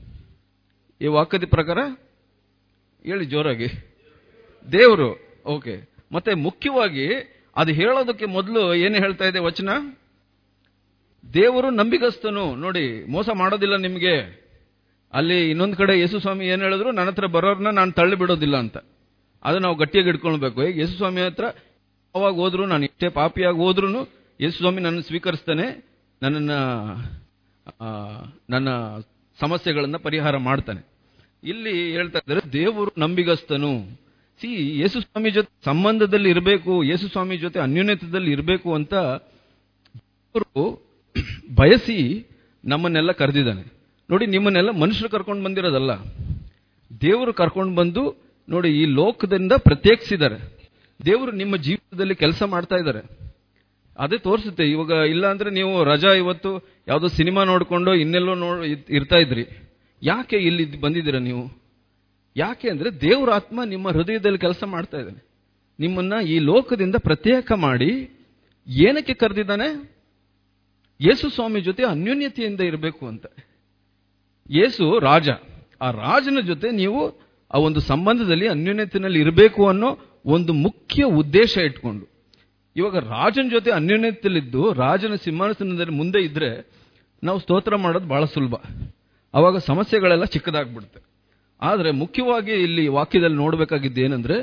ಈ ವಾಕ್ಯದ ಪ್ರಕಾರ ಹೇಳಿ ಜೋರಾಗಿ ದೇವರು ಓಕೆ ಮತ್ತೆ ಮುಖ್ಯವಾಗಿ ಅದು ಹೇಳೋದಕ್ಕೆ ಮೊದಲು ಏನು ಹೇಳ್ತಾ ಇದೆ ವಚನ ದೇವರು ನಂಬಿಗಸ್ತನು ನೋಡಿ ಮೋಸ ಮಾಡೋದಿಲ್ಲ ನಿಮಗೆ ಅಲ್ಲಿ ಇನ್ನೊಂದು ಕಡೆ ಯೇಸು ಸ್ವಾಮಿ ಏನ್ ಹೇಳಿದ್ರು ನನ್ನ ಹತ್ರ ಬರೋರ್ನ ನಾನು ತಳ್ಳಿ ಬಿಡೋದಿಲ್ಲ ಅಂತ ಅದು ನಾವು ಗಟ್ಟಿಯಾಗಿ ಇಟ್ಕೊಳ್ಬೇಕು ಈಗ ಯೇಸು ಸ್ವಾಮಿ ಹತ್ರ ಅವಾಗ ಹೋದ್ರು ನಾನು ಇಷ್ಟೇ ಪಾಪಿಯಾಗಿ ಹೋದ್ರು ಯೇಸು ಸ್ವಾಮಿ ನನ್ನ ಸ್ವೀಕರಿಸ್ತಾನೆ ನನ್ನನ್ನ ಆ, ನನ್ನ ಸಮಸ್ಯೆಗಳನ್ನ ಪರಿಹಾರ ಮಾಡ್ತಾನೆ ಇಲ್ಲಿ ಹೇಳ್ತಾ ಇದ್ದಾರೆ ದೇವರು ನಂಬಿಗಸ್ತನು ಸಿ ಯೇಸು ಸ್ವಾಮಿ ಜೊತೆ ಸಂಬಂಧದಲ್ಲಿ ಇರಬೇಕು ಯೇಸು ಸ್ವಾಮಿ ಜೊತೆ ಅನ್ಯೋನ್ಯತದಲ್ಲಿ ಇರಬೇಕು ಅಂತ ದೇವರು ಬಯಸಿ ನಮ್ಮನ್ನೆಲ್ಲ ಕರೆದಿದ್ದಾನೆ ನೋಡಿ ನಿಮ್ಮನ್ನೆಲ್ಲ ಮನುಷ್ಯರು ಕರ್ಕೊಂಡು ಬಂದಿರೋದಲ್ಲ ದೇವರು ಕರ್ಕೊಂಡು ಬಂದು ನೋಡಿ ಈ ಲೋಕದಿಂದ ಪ್ರತ್ಯೇಕಿಸಿದ್ದಾರೆ ದೇವರು ನಿಮ್ಮ ಜೀವಿತದಲ್ಲಿ ಕೆಲಸ ಮಾಡ್ತಾ ಇದ್ದಾರೆ ಅದೇ ತೋರಿಸುತ್ತೆ ಇವಾಗ ಇಲ್ಲ ಅಂದ್ರೆ ನೀವು ರಜಾ ಇವತ್ತು ಯಾವುದೋ ಸಿನಿಮಾ ನೋಡ್ಕೊಂಡು ಇನ್ನೆಲ್ಲೋ ನೋಡ್ ಇದ್- ಇರ್ತಾ ಇದ್ರಿ ಯಾಕೆ ಇಲ್ಲಿ ಬಂದಿದ್ದೀರಾ ನೀವು ಯಾಕೆ ಅಂದ್ರೆ ದೇವರ ಆತ್ಮ ನಿಮ್ಮ ಹೃದಯದಲ್ಲಿ ಕೆಲಸ ಮಾಡ್ತಾ ಇದ್ದಾನೆ ನಿಮ್ಮನ್ನ ಈ ಲೋಕದಿಂದ ಪ್ರತ್ಯೇಕ ಮಾಡಿ ಏನಕ್ಕೆ ಕರೆದಿದ್ದಾನೆ ಯೇಸು ಸ್ವಾಮಿ ಜೊತೆ ಅನ್ಯೋನ್ಯತೆಯಿಂದ ಇರಬೇಕು ಅಂತ ಯೇಸು ರಾಜ ಆ ರಾಜನ ಜೊತೆ ನೀವು ಆ ಒಂದು ಸಂಬಂಧದಲ್ಲಿ ಅನ್ಯೋನ್ಯತೆಯಲ್ಲಿ ಇರಬೇಕು ಅನ್ನೋ ಒಂದು ಮುಖ್ಯ ಉದ್ದೇಶ ಇಟ್ಕೊಂಡು ಇವಾಗ ರಾಜನ ಜೊತೆ ಅನ್ಯೋನ್ಯತೆಯಲ್ಲಿದ್ದು ರಾಜನ ಸಿಂಹಾಸನದಲ್ಲಿ ಮುಂದೆ ಇದ್ರೆ ನಾವು ಸ್ತೋತ್ರ ಮಾಡೋದು ಬಹಳ ಸುಲಭ ಅವಾಗ ಸಮಸ್ಯೆಗಳೆಲ್ಲ ಚಿಕ್ಕದಾಗ್ಬಿಡುತ್ತೆ ಆದರೆ ಮುಖ್ಯವಾಗಿ ಇಲ್ಲಿ ವಾಕ್ಯದಲ್ಲಿ ನೋಡಬೇಕಾಗಿದ್ದು ಏನಂದ್ರೆ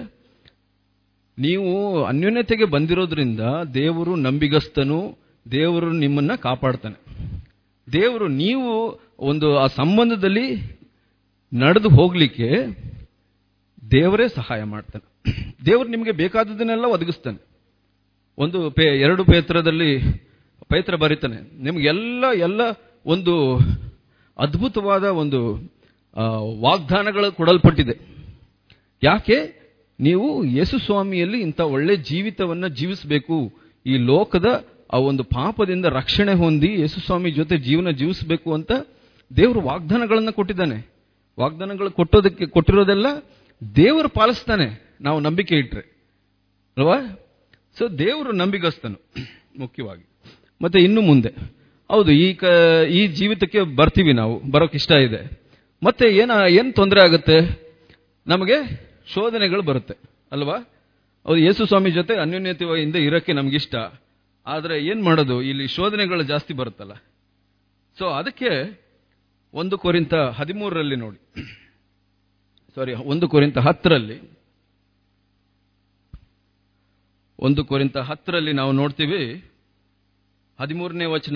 ನೀವು ಅನ್ಯೋನ್ಯತೆಗೆ ಬಂದಿರೋದ್ರಿಂದ ದೇವರು ನಂಬಿಗಸ್ತನು ದೇವರು ನಿಮ್ಮನ್ನ ಕಾಪಾಡ್ತಾನೆ ದೇವರು ನೀವು ಒಂದು ಆ ಸಂಬಂಧದಲ್ಲಿ ನಡೆದು ಹೋಗ್ಲಿಕ್ಕೆ ದೇವರೇ ಸಹಾಯ ಮಾಡ್ತಾನೆ ದೇವರು ನಿಮಗೆ ಬೇಕಾದದನ್ನೆಲ್ಲ ಒದಗಿಸ್ತಾನೆ ಒಂದು ಪೇ ಎರಡು ಪೇತ್ರದಲ್ಲಿ ಪೇತ್ರ ಬರೀತಾನೆ ನಿಮಗೆಲ್ಲ ಎಲ್ಲ ಒಂದು ಅದ್ಭುತವಾದ ಒಂದು ಆ, ವಾಗ್ದಾನಗಳು ಕೊಡಲ್ಪಟ್ಟಿದೆ ಯಾಕೆ ನೀವು ಯೇಸು ಸ್ವಾಮಿಯಲ್ಲಿ ಇಂಥ ಒಳ್ಳೆ ಜೀವಿತವನ್ನ ಜೀವಿಸಬೇಕು ಈ ಲೋಕದ ಆ ಒಂದು ಪಾಪದಿಂದ ರಕ್ಷಣೆ ಹೊಂದಿ ಯೇಸು ಸ್ವಾಮಿ ಜೊತೆ ಜೀವನ ಜೀವಿಸಬೇಕು ಅಂತ ದೇವರು ವಾಗ್ದಾನಗಳನ್ನ ಕೊಟ್ಟಿದ್ದಾನೆ ವಾಗ್ದಾನಗಳು ಕೊಟ್ಟೋದಕ್ಕೆ ಕೊಟ್ಟಿರೋದೆಲ್ಲ ದೇವರು ಪಾಲಿಸ್ತಾನೆ ನಾವು ನಂಬಿಕೆ ಇಟ್ರೆ ಅಲ್ವಾ ಸೊ ದೇವರು ನಂಬಿಗಸ್ತನು ಮುಖ್ಯವಾಗಿ ಮತ್ತೆ ಇನ್ನು ಮುಂದೆ ಹೌದು ಈ ಕ ಈ ಜೀವಿತಕ್ಕೆ ಬರ್ತೀವಿ ನಾವು ಬರೋಕೆ ಇಷ್ಟ ಇದೆ ಮತ್ತೆ ಏನ ಏನ್ ತೊಂದರೆ ಆಗುತ್ತೆ ನಮಗೆ ಶೋಧನೆಗಳು ಬರುತ್ತೆ ಅಲ್ವಾ ಹೌದು ಯೇಸು ಸ್ವಾಮಿ ಜೊತೆ ಅನ್ಯೋನ್ಯತೆಯಿಂದ ಇರಕ್ಕೆ ನಮ್ಗಿಷ್ಟ ಆದ್ರೆ ಏನ್ ಮಾಡೋದು ಇಲ್ಲಿ ಶೋಧನೆಗಳು ಜಾಸ್ತಿ ಬರುತ್ತಲ್ಲ ಸೊ ಅದಕ್ಕೆ ಒಂದು ಕೊರಿಂತ ಹದಿಮೂರರಲ್ಲಿ ನೋಡಿ ಸಾರಿ ಒಂದು ಕೊರಿಂತ ಹತ್ತರಲ್ಲಿ ಒಂದು ಕೊರಿಂತ ಹತ್ತರಲ್ಲಿ ನಾವು ನೋಡ್ತೀವಿ ಹದಿಮೂರನೇ ವಚನ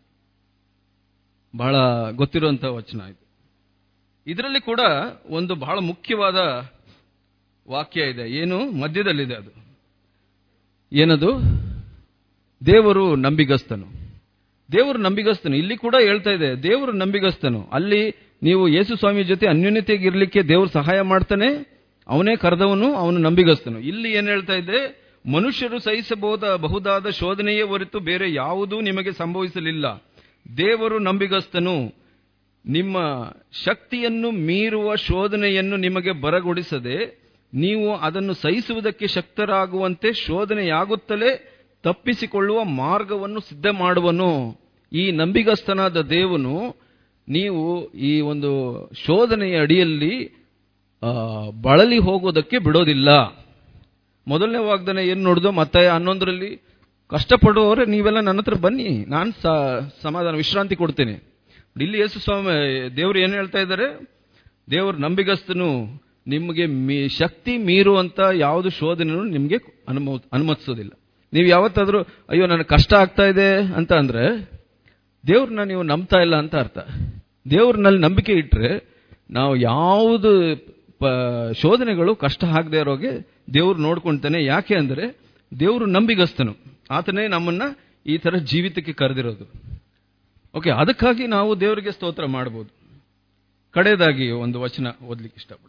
ಬಹಳ ಗೊತ್ತಿರುವಂತಹ ವಚನ ಇದು ಇದರಲ್ಲಿ ಕೂಡ ಒಂದು ಬಹಳ ಮುಖ್ಯವಾದ ವಾಕ್ಯ ಇದೆ ಏನು ಮಧ್ಯದಲ್ಲಿದೆ ಅದು ಏನದು ದೇವರು ನಂಬಿಗಸ್ತನು ದೇವರು ನಂಬಿಗಸ್ತನು ಇಲ್ಲಿ ಕೂಡ ಹೇಳ್ತಾ ಇದೆ ದೇವರು ನಂಬಿಗಸ್ತನು ಅಲ್ಲಿ ನೀವು ಯೇಸು ಸ್ವಾಮಿ ಜೊತೆ ಅನ್ಯೋನ್ಯತೆಗೆ ಇರ್ಲಿಕ್ಕೆ ದೇವರು ಸಹಾಯ ಮಾಡ್ತಾನೆ ಅವನೇ ಕರೆದವನು ಅವನು ನಂಬಿಗಸ್ತನು ಇಲ್ಲಿ ಏನ್ ಹೇಳ್ತಾ ಇದೆ ಮನುಷ್ಯರು ಸಹಿಸಬಹುದ ಬಹುದಾದ ಶೋಧನೆಯೇ ಹೊರತು ಬೇರೆ ಯಾವುದೂ ನಿಮಗೆ ಸಂಭವಿಸಲಿಲ್ಲ ದೇವರು ನಂಬಿಗಸ್ತನು ನಿಮ್ಮ ಶಕ್ತಿಯನ್ನು ಮೀರುವ ಶೋಧನೆಯನ್ನು ನಿಮಗೆ ಬರಗೊಡಿಸದೆ ನೀವು ಅದನ್ನು ಸಹಿಸುವುದಕ್ಕೆ ಶಕ್ತರಾಗುವಂತೆ ಶೋಧನೆಯಾಗುತ್ತಲೇ ತಪ್ಪಿಸಿಕೊಳ್ಳುವ ಮಾರ್ಗವನ್ನು ಸಿದ್ಧ ಮಾಡುವನು ಈ ನಂಬಿಗಸ್ತನಾದ ದೇವನು ನೀವು ಈ ಒಂದು ಶೋಧನೆಯ ಅಡಿಯಲ್ಲಿ ಆ, ಬಳಲಿ ಹೋಗೋದಕ್ಕೆ ಬಿಡೋದಿಲ್ಲ ಮೊದಲನೇ ವಾಗ್ದಾನ ಏನು ನೋಡಿದೋ ಮತ್ತೆ ಹನ್ನೊಂದರಲ್ಲಿ ಕಷ್ಟಪಡುವವರೇ ನೀವೆಲ್ಲ ನನ್ನ ಹತ್ರ ಬನ್ನಿ ನಾನು ಸಮಾಧಾನ ವಿಶ್ರಾಂತಿ ಕೊಡ್ತೇನೆ ಇಲ್ಲಿ ಯೇಸು ಸ್ವಾಮಿ ದೇವರು ಏನು ಹೇಳ್ತಾ ಇದ್ದಾರೆ ದೇವರು ನಂಬಿಗಸ್ತನು ನಿಮಗೆ ಮೀ ಶಕ್ತಿ ಮೀರುವಂತ ಯಾವುದು ಶೋಧನೆಯನ್ನು ನಿಮಗೆ ಅನುಮ ಅನುಮತಿಸೋದಿಲ್ಲ ನೀವು ಯಾವತ್ತಾದ್ರೂ ಅಯ್ಯೋ ನನಗೆ ಕಷ್ಟ ಆಗ್ತಾ ಇದೆ ಅಂತ ಅಂದ್ರೆ ದೇವ್ರನ್ನ ನೀವು ನಂಬ್ತಾ ಇಲ್ಲ ಅಂತ ಅರ್ಥ ದೇವ್ರನಲ್ಲಿ ನಂಬಿಕೆ ಇಟ್ರೆ ನಾವು ಯಾವುದು ಪ- ಶೋಧನೆಗಳು ಕಷ್ಟ ಆಗದೆ ಇರೋಗೆ ದೇವ್ರು ನೋಡ್ಕೊಂತಾನೆ ಯಾಕೆ ಅಂದ್ರೆ ದೇವರು ನಂಬಿಗಸ್ತನು ಆತನೇ ನಮ್ಮನ್ನ ಈ ತರ ಜೀವಿತಕ್ಕೆ ಕರೆದಿರೋದು ಓಕೆ ಅದಕ್ಕಾಗಿ ನಾವು ದೇವರಿಗೆ ಸ್ತೋತ್ರ ಮಾಡಬಹುದು ಕಡೆಯದಾಗಿ ಒಂದು ವಚನ ಓದ್ಲಿಕ್ಕೆ ಇಷ್ಟಪಡ್ತೀನಿ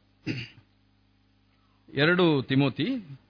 ಎರಡು ತಿಮೋತಿ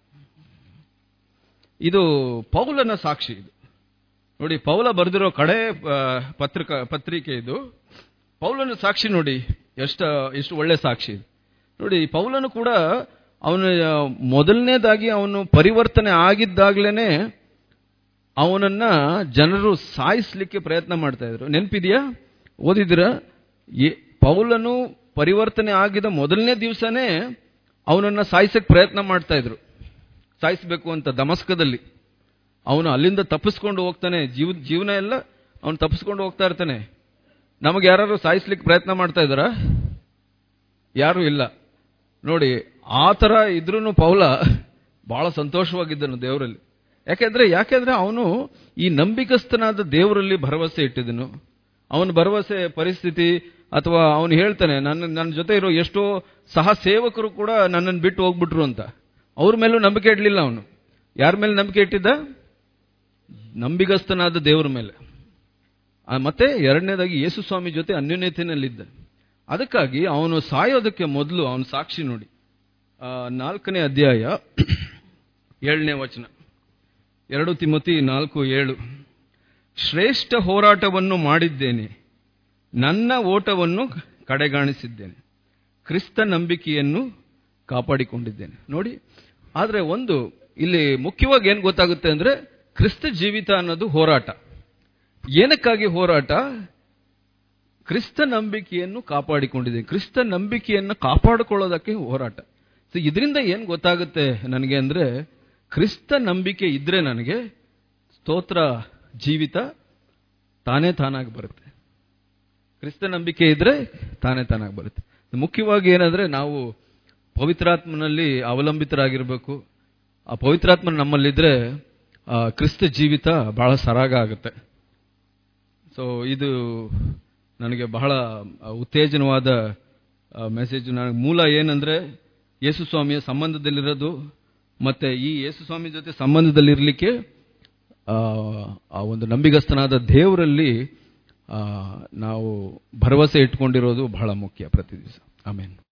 ಇದು ಪೌಲನ ಸಾಕ್ಷಿ ಇದು ನೋಡಿ ಪೌಲ ಬರೆದಿರೋ ಕಡೆ ಆ, ಪತ್ರಿಕ ಪತ್ರಿಕೆ ಇದು ಪೌಲನ ಸಾಕ್ಷಿ ನೋಡಿ ಎಷ್ಟ ಎಷ್ಟು ಒಳ್ಳೆ ಸಾಕ್ಷಿ ಇದು. ನೋಡಿ ಪೌಲನು ಕೂಡ ಅವನು ಆ, ಮೊದಲನೇದಾಗಿ ಅವನು ಪರಿವರ್ತನೆ ಆಗಿದ್ದಾಗ್ಲೇನೆ ಅವನನ್ನ ಜನರು ಸಾಯಿಸ್ಲಿಕ್ಕೆ ಪ್ರಯತ್ನ ಮಾಡ್ತಾ ಇದ್ರು ನೆನಪಿದೆಯಾ ಓದಿದಿರ ಪೌಲನು ಪರಿವರ್ತನೆ ಆಗಿದ ಮೊದಲನೇ ದಿವಸನೇ ಅವನನ್ನ ಸಾಯಿಸಕ್ ಪ್ರಯತ್ನ ಮಾಡ್ತಾ ಇದ್ರು ಸಾಯಿಸಬೇಕು ಅಂತ ದಮಸ್ಕದಲ್ಲಿ ಅವನು ಅಲ್ಲಿಂದ ತಪ್ಪಿಸ್ಕೊಂಡು ಹೋಗ್ತಾನೆ ಜೀವ ಜೀವನ ಎಲ್ಲ ಅವನು ತಪ್ಪಿಸ್ಕೊಂಡು ಹೋಗ್ತಾ ಇರ್ತಾನೆ ನಮಗೆ ಯಾರು ಸಾಯಿಸ್ಲಿಕ್ಕೆ ಪ್ರಯತ್ನ ಮಾಡ್ತಾ ಇದ್ದಾರ ಯಾರು ಇಲ್ಲ ನೋಡಿ ಆ ತರ ಇದ್ರೂ ಪೌಲ ಬಹಳ ಸಂತೋಷವಾಗಿದ್ದನು ದೇವರಲ್ಲಿ ಯಾಕೆಂದ್ರೆ ಯಾಕೆಂದ್ರೆ ಅವನು ಈ ನಂಬಿಕಸ್ಥನಾದ ದೇವರಲ್ಲಿ ಭರವಸೆ ಇಟ್ಟಿದ್ದನು ಅವನ ಭರವಸೆ ಪರಿಸ್ಥಿತಿ ಅಥವಾ ಅವನು ಹೇಳ್ತಾನೆ ನನ್ನ ನನ್ನ ಜೊತೆ ಇರೋ ಎಷ್ಟೋ ಸಹ ಸೇವಕರು ಕೂಡ ನನ್ನನ್ನು ಬಿಟ್ಟು ಹೋಗ್ಬಿಟ್ರು ಅಂತ ಅವ್ರ ಮೇಲೂ ನಂಬಿಕೆ ಇಡಲಿಲ್ಲ ಅವನು ಯಾರ ಮೇಲೆ ನಂಬಿಕೆ ಇಟ್ಟಿದ್ದ ನಂಬಿಗಸ್ತನಾದ ದೇವರ ಮೇಲೆ ಆ, ಮತ್ತೆ ಎರಡನೇದಾಗಿ ಯೇಸು ಸ್ವಾಮಿ ಜೊತೆ ಅನ್ಯೋನ್ಯತೆಯಲ್ಲಿದ್ದ ಅದಕ್ಕಾಗಿ ಅವನು ಸಾಯೋದಕ್ಕೆ ಮೊದಲು ಅವನ ಸಾಕ್ಷಿ ನೋಡಿ ಆ, ನಾಲ್ಕನೇ ಅಧ್ಯಾಯ ಏಳನೇ ವಚನ ಎರಡು ತಿಮತಿ ನಾಲ್ಕು ಏಳು ಶ್ರೇಷ್ಠ ಹೋರಾಟವನ್ನು ಮಾಡಿದ್ದೇನೆ ನನ್ನ ಓಟವನ್ನು ಕಡೆಗಾಣಿಸಿದ್ದೇನೆ ಕ್ರಿಸ್ತ ನಂಬಿಕೆಯನ್ನು ಕಾಪಾಡಿಕೊಂಡಿದ್ದೇನೆ ನೋಡಿ ಆದ್ರೆ ಒಂದು ಇಲ್ಲಿ ಮುಖ್ಯವಾಗಿ ಏನ್ ಗೊತ್ತಾಗುತ್ತೆ ಅಂದ್ರೆ ಕ್ರಿಸ್ತ ಜೀವಿತ ಅನ್ನೋದು ಹೋರಾಟ ಏನಕ್ಕಾಗಿ ಹೋರಾಟ ಕ್ರಿಸ್ತ ನಂಬಿಕೆಯನ್ನು ಕಾಪಾಡಿಕೊಂಡಿದ್ದೇನೆ ಕ್ರಿಸ್ತ ನಂಬಿಕೆಯನ್ನು ಕಾಪಾಡಿಕೊಳ್ಳೋದಕ್ಕೆ ಹೋರಾಟ ಸೊ ಇದರಿಂದ ಏನ್ ಗೊತ್ತಾಗುತ್ತೆ ನನಗೆ ಅಂದ್ರೆ ಕ್ರಿಸ್ತ ನಂಬಿಕೆ ಇದ್ರೆ ನನಗೆ ಸ್ತೋತ್ರ ಜೀವಿತ ತಾನೇ ತಾನಾಗಿ ಬರುತ್ತೆ ಕ್ರಿಸ್ತ ನಂಬಿಕೆ ಇದ್ರೆ ತಾನೇ ತಾನಾಗಿ ಬರುತ್ತೆ ಮುಖ್ಯವಾಗಿ ಏನಂದ್ರೆ ನಾವು ಪವಿತ್ರಾತ್ಮನಲ್ಲಿ ಅವಲಂಬಿತರಾಗಿರ್ಬೇಕು ಆ ಪವಿತ್ರಾತ್ಮ ನಮ್ಮಲ್ಲಿದ್ರೆ ಆ ಕ್ರಿಸ್ತ ಜೀವಿತ ಬಹಳ ಸರಾಗ ಆಗುತ್ತೆ ಸೊ ಇದು ನನಗೆ ಬಹಳ ಉತ್ತೇಜನವಾದ ಮೆಸೇಜ್ ನನಗೆ ಮೂಲ ಏನಂದ್ರೆ ಯೇಸು ಸ್ವಾಮಿಯ ಸಂಬಂಧದಲ್ಲಿರೋದು ಮತ್ತೆ ಈ ಯೇಸು ಸ್ವಾಮಿ ಜೊತೆ ಸಂಬಂಧದಲ್ಲಿರಲಿಕ್ಕೆ ಆ ಆ ಒಂದು ನಂಬಿಗಸ್ತನಾದ ದೇವರಲ್ಲಿ ಆ, ನಾವು ಭರವಸೆ ಇಟ್ಕೊಂಡಿರೋದು ಬಹಳ ಮುಖ್ಯ ಪ್ರತಿ ದಿವಸ ಆಮೇಲೆ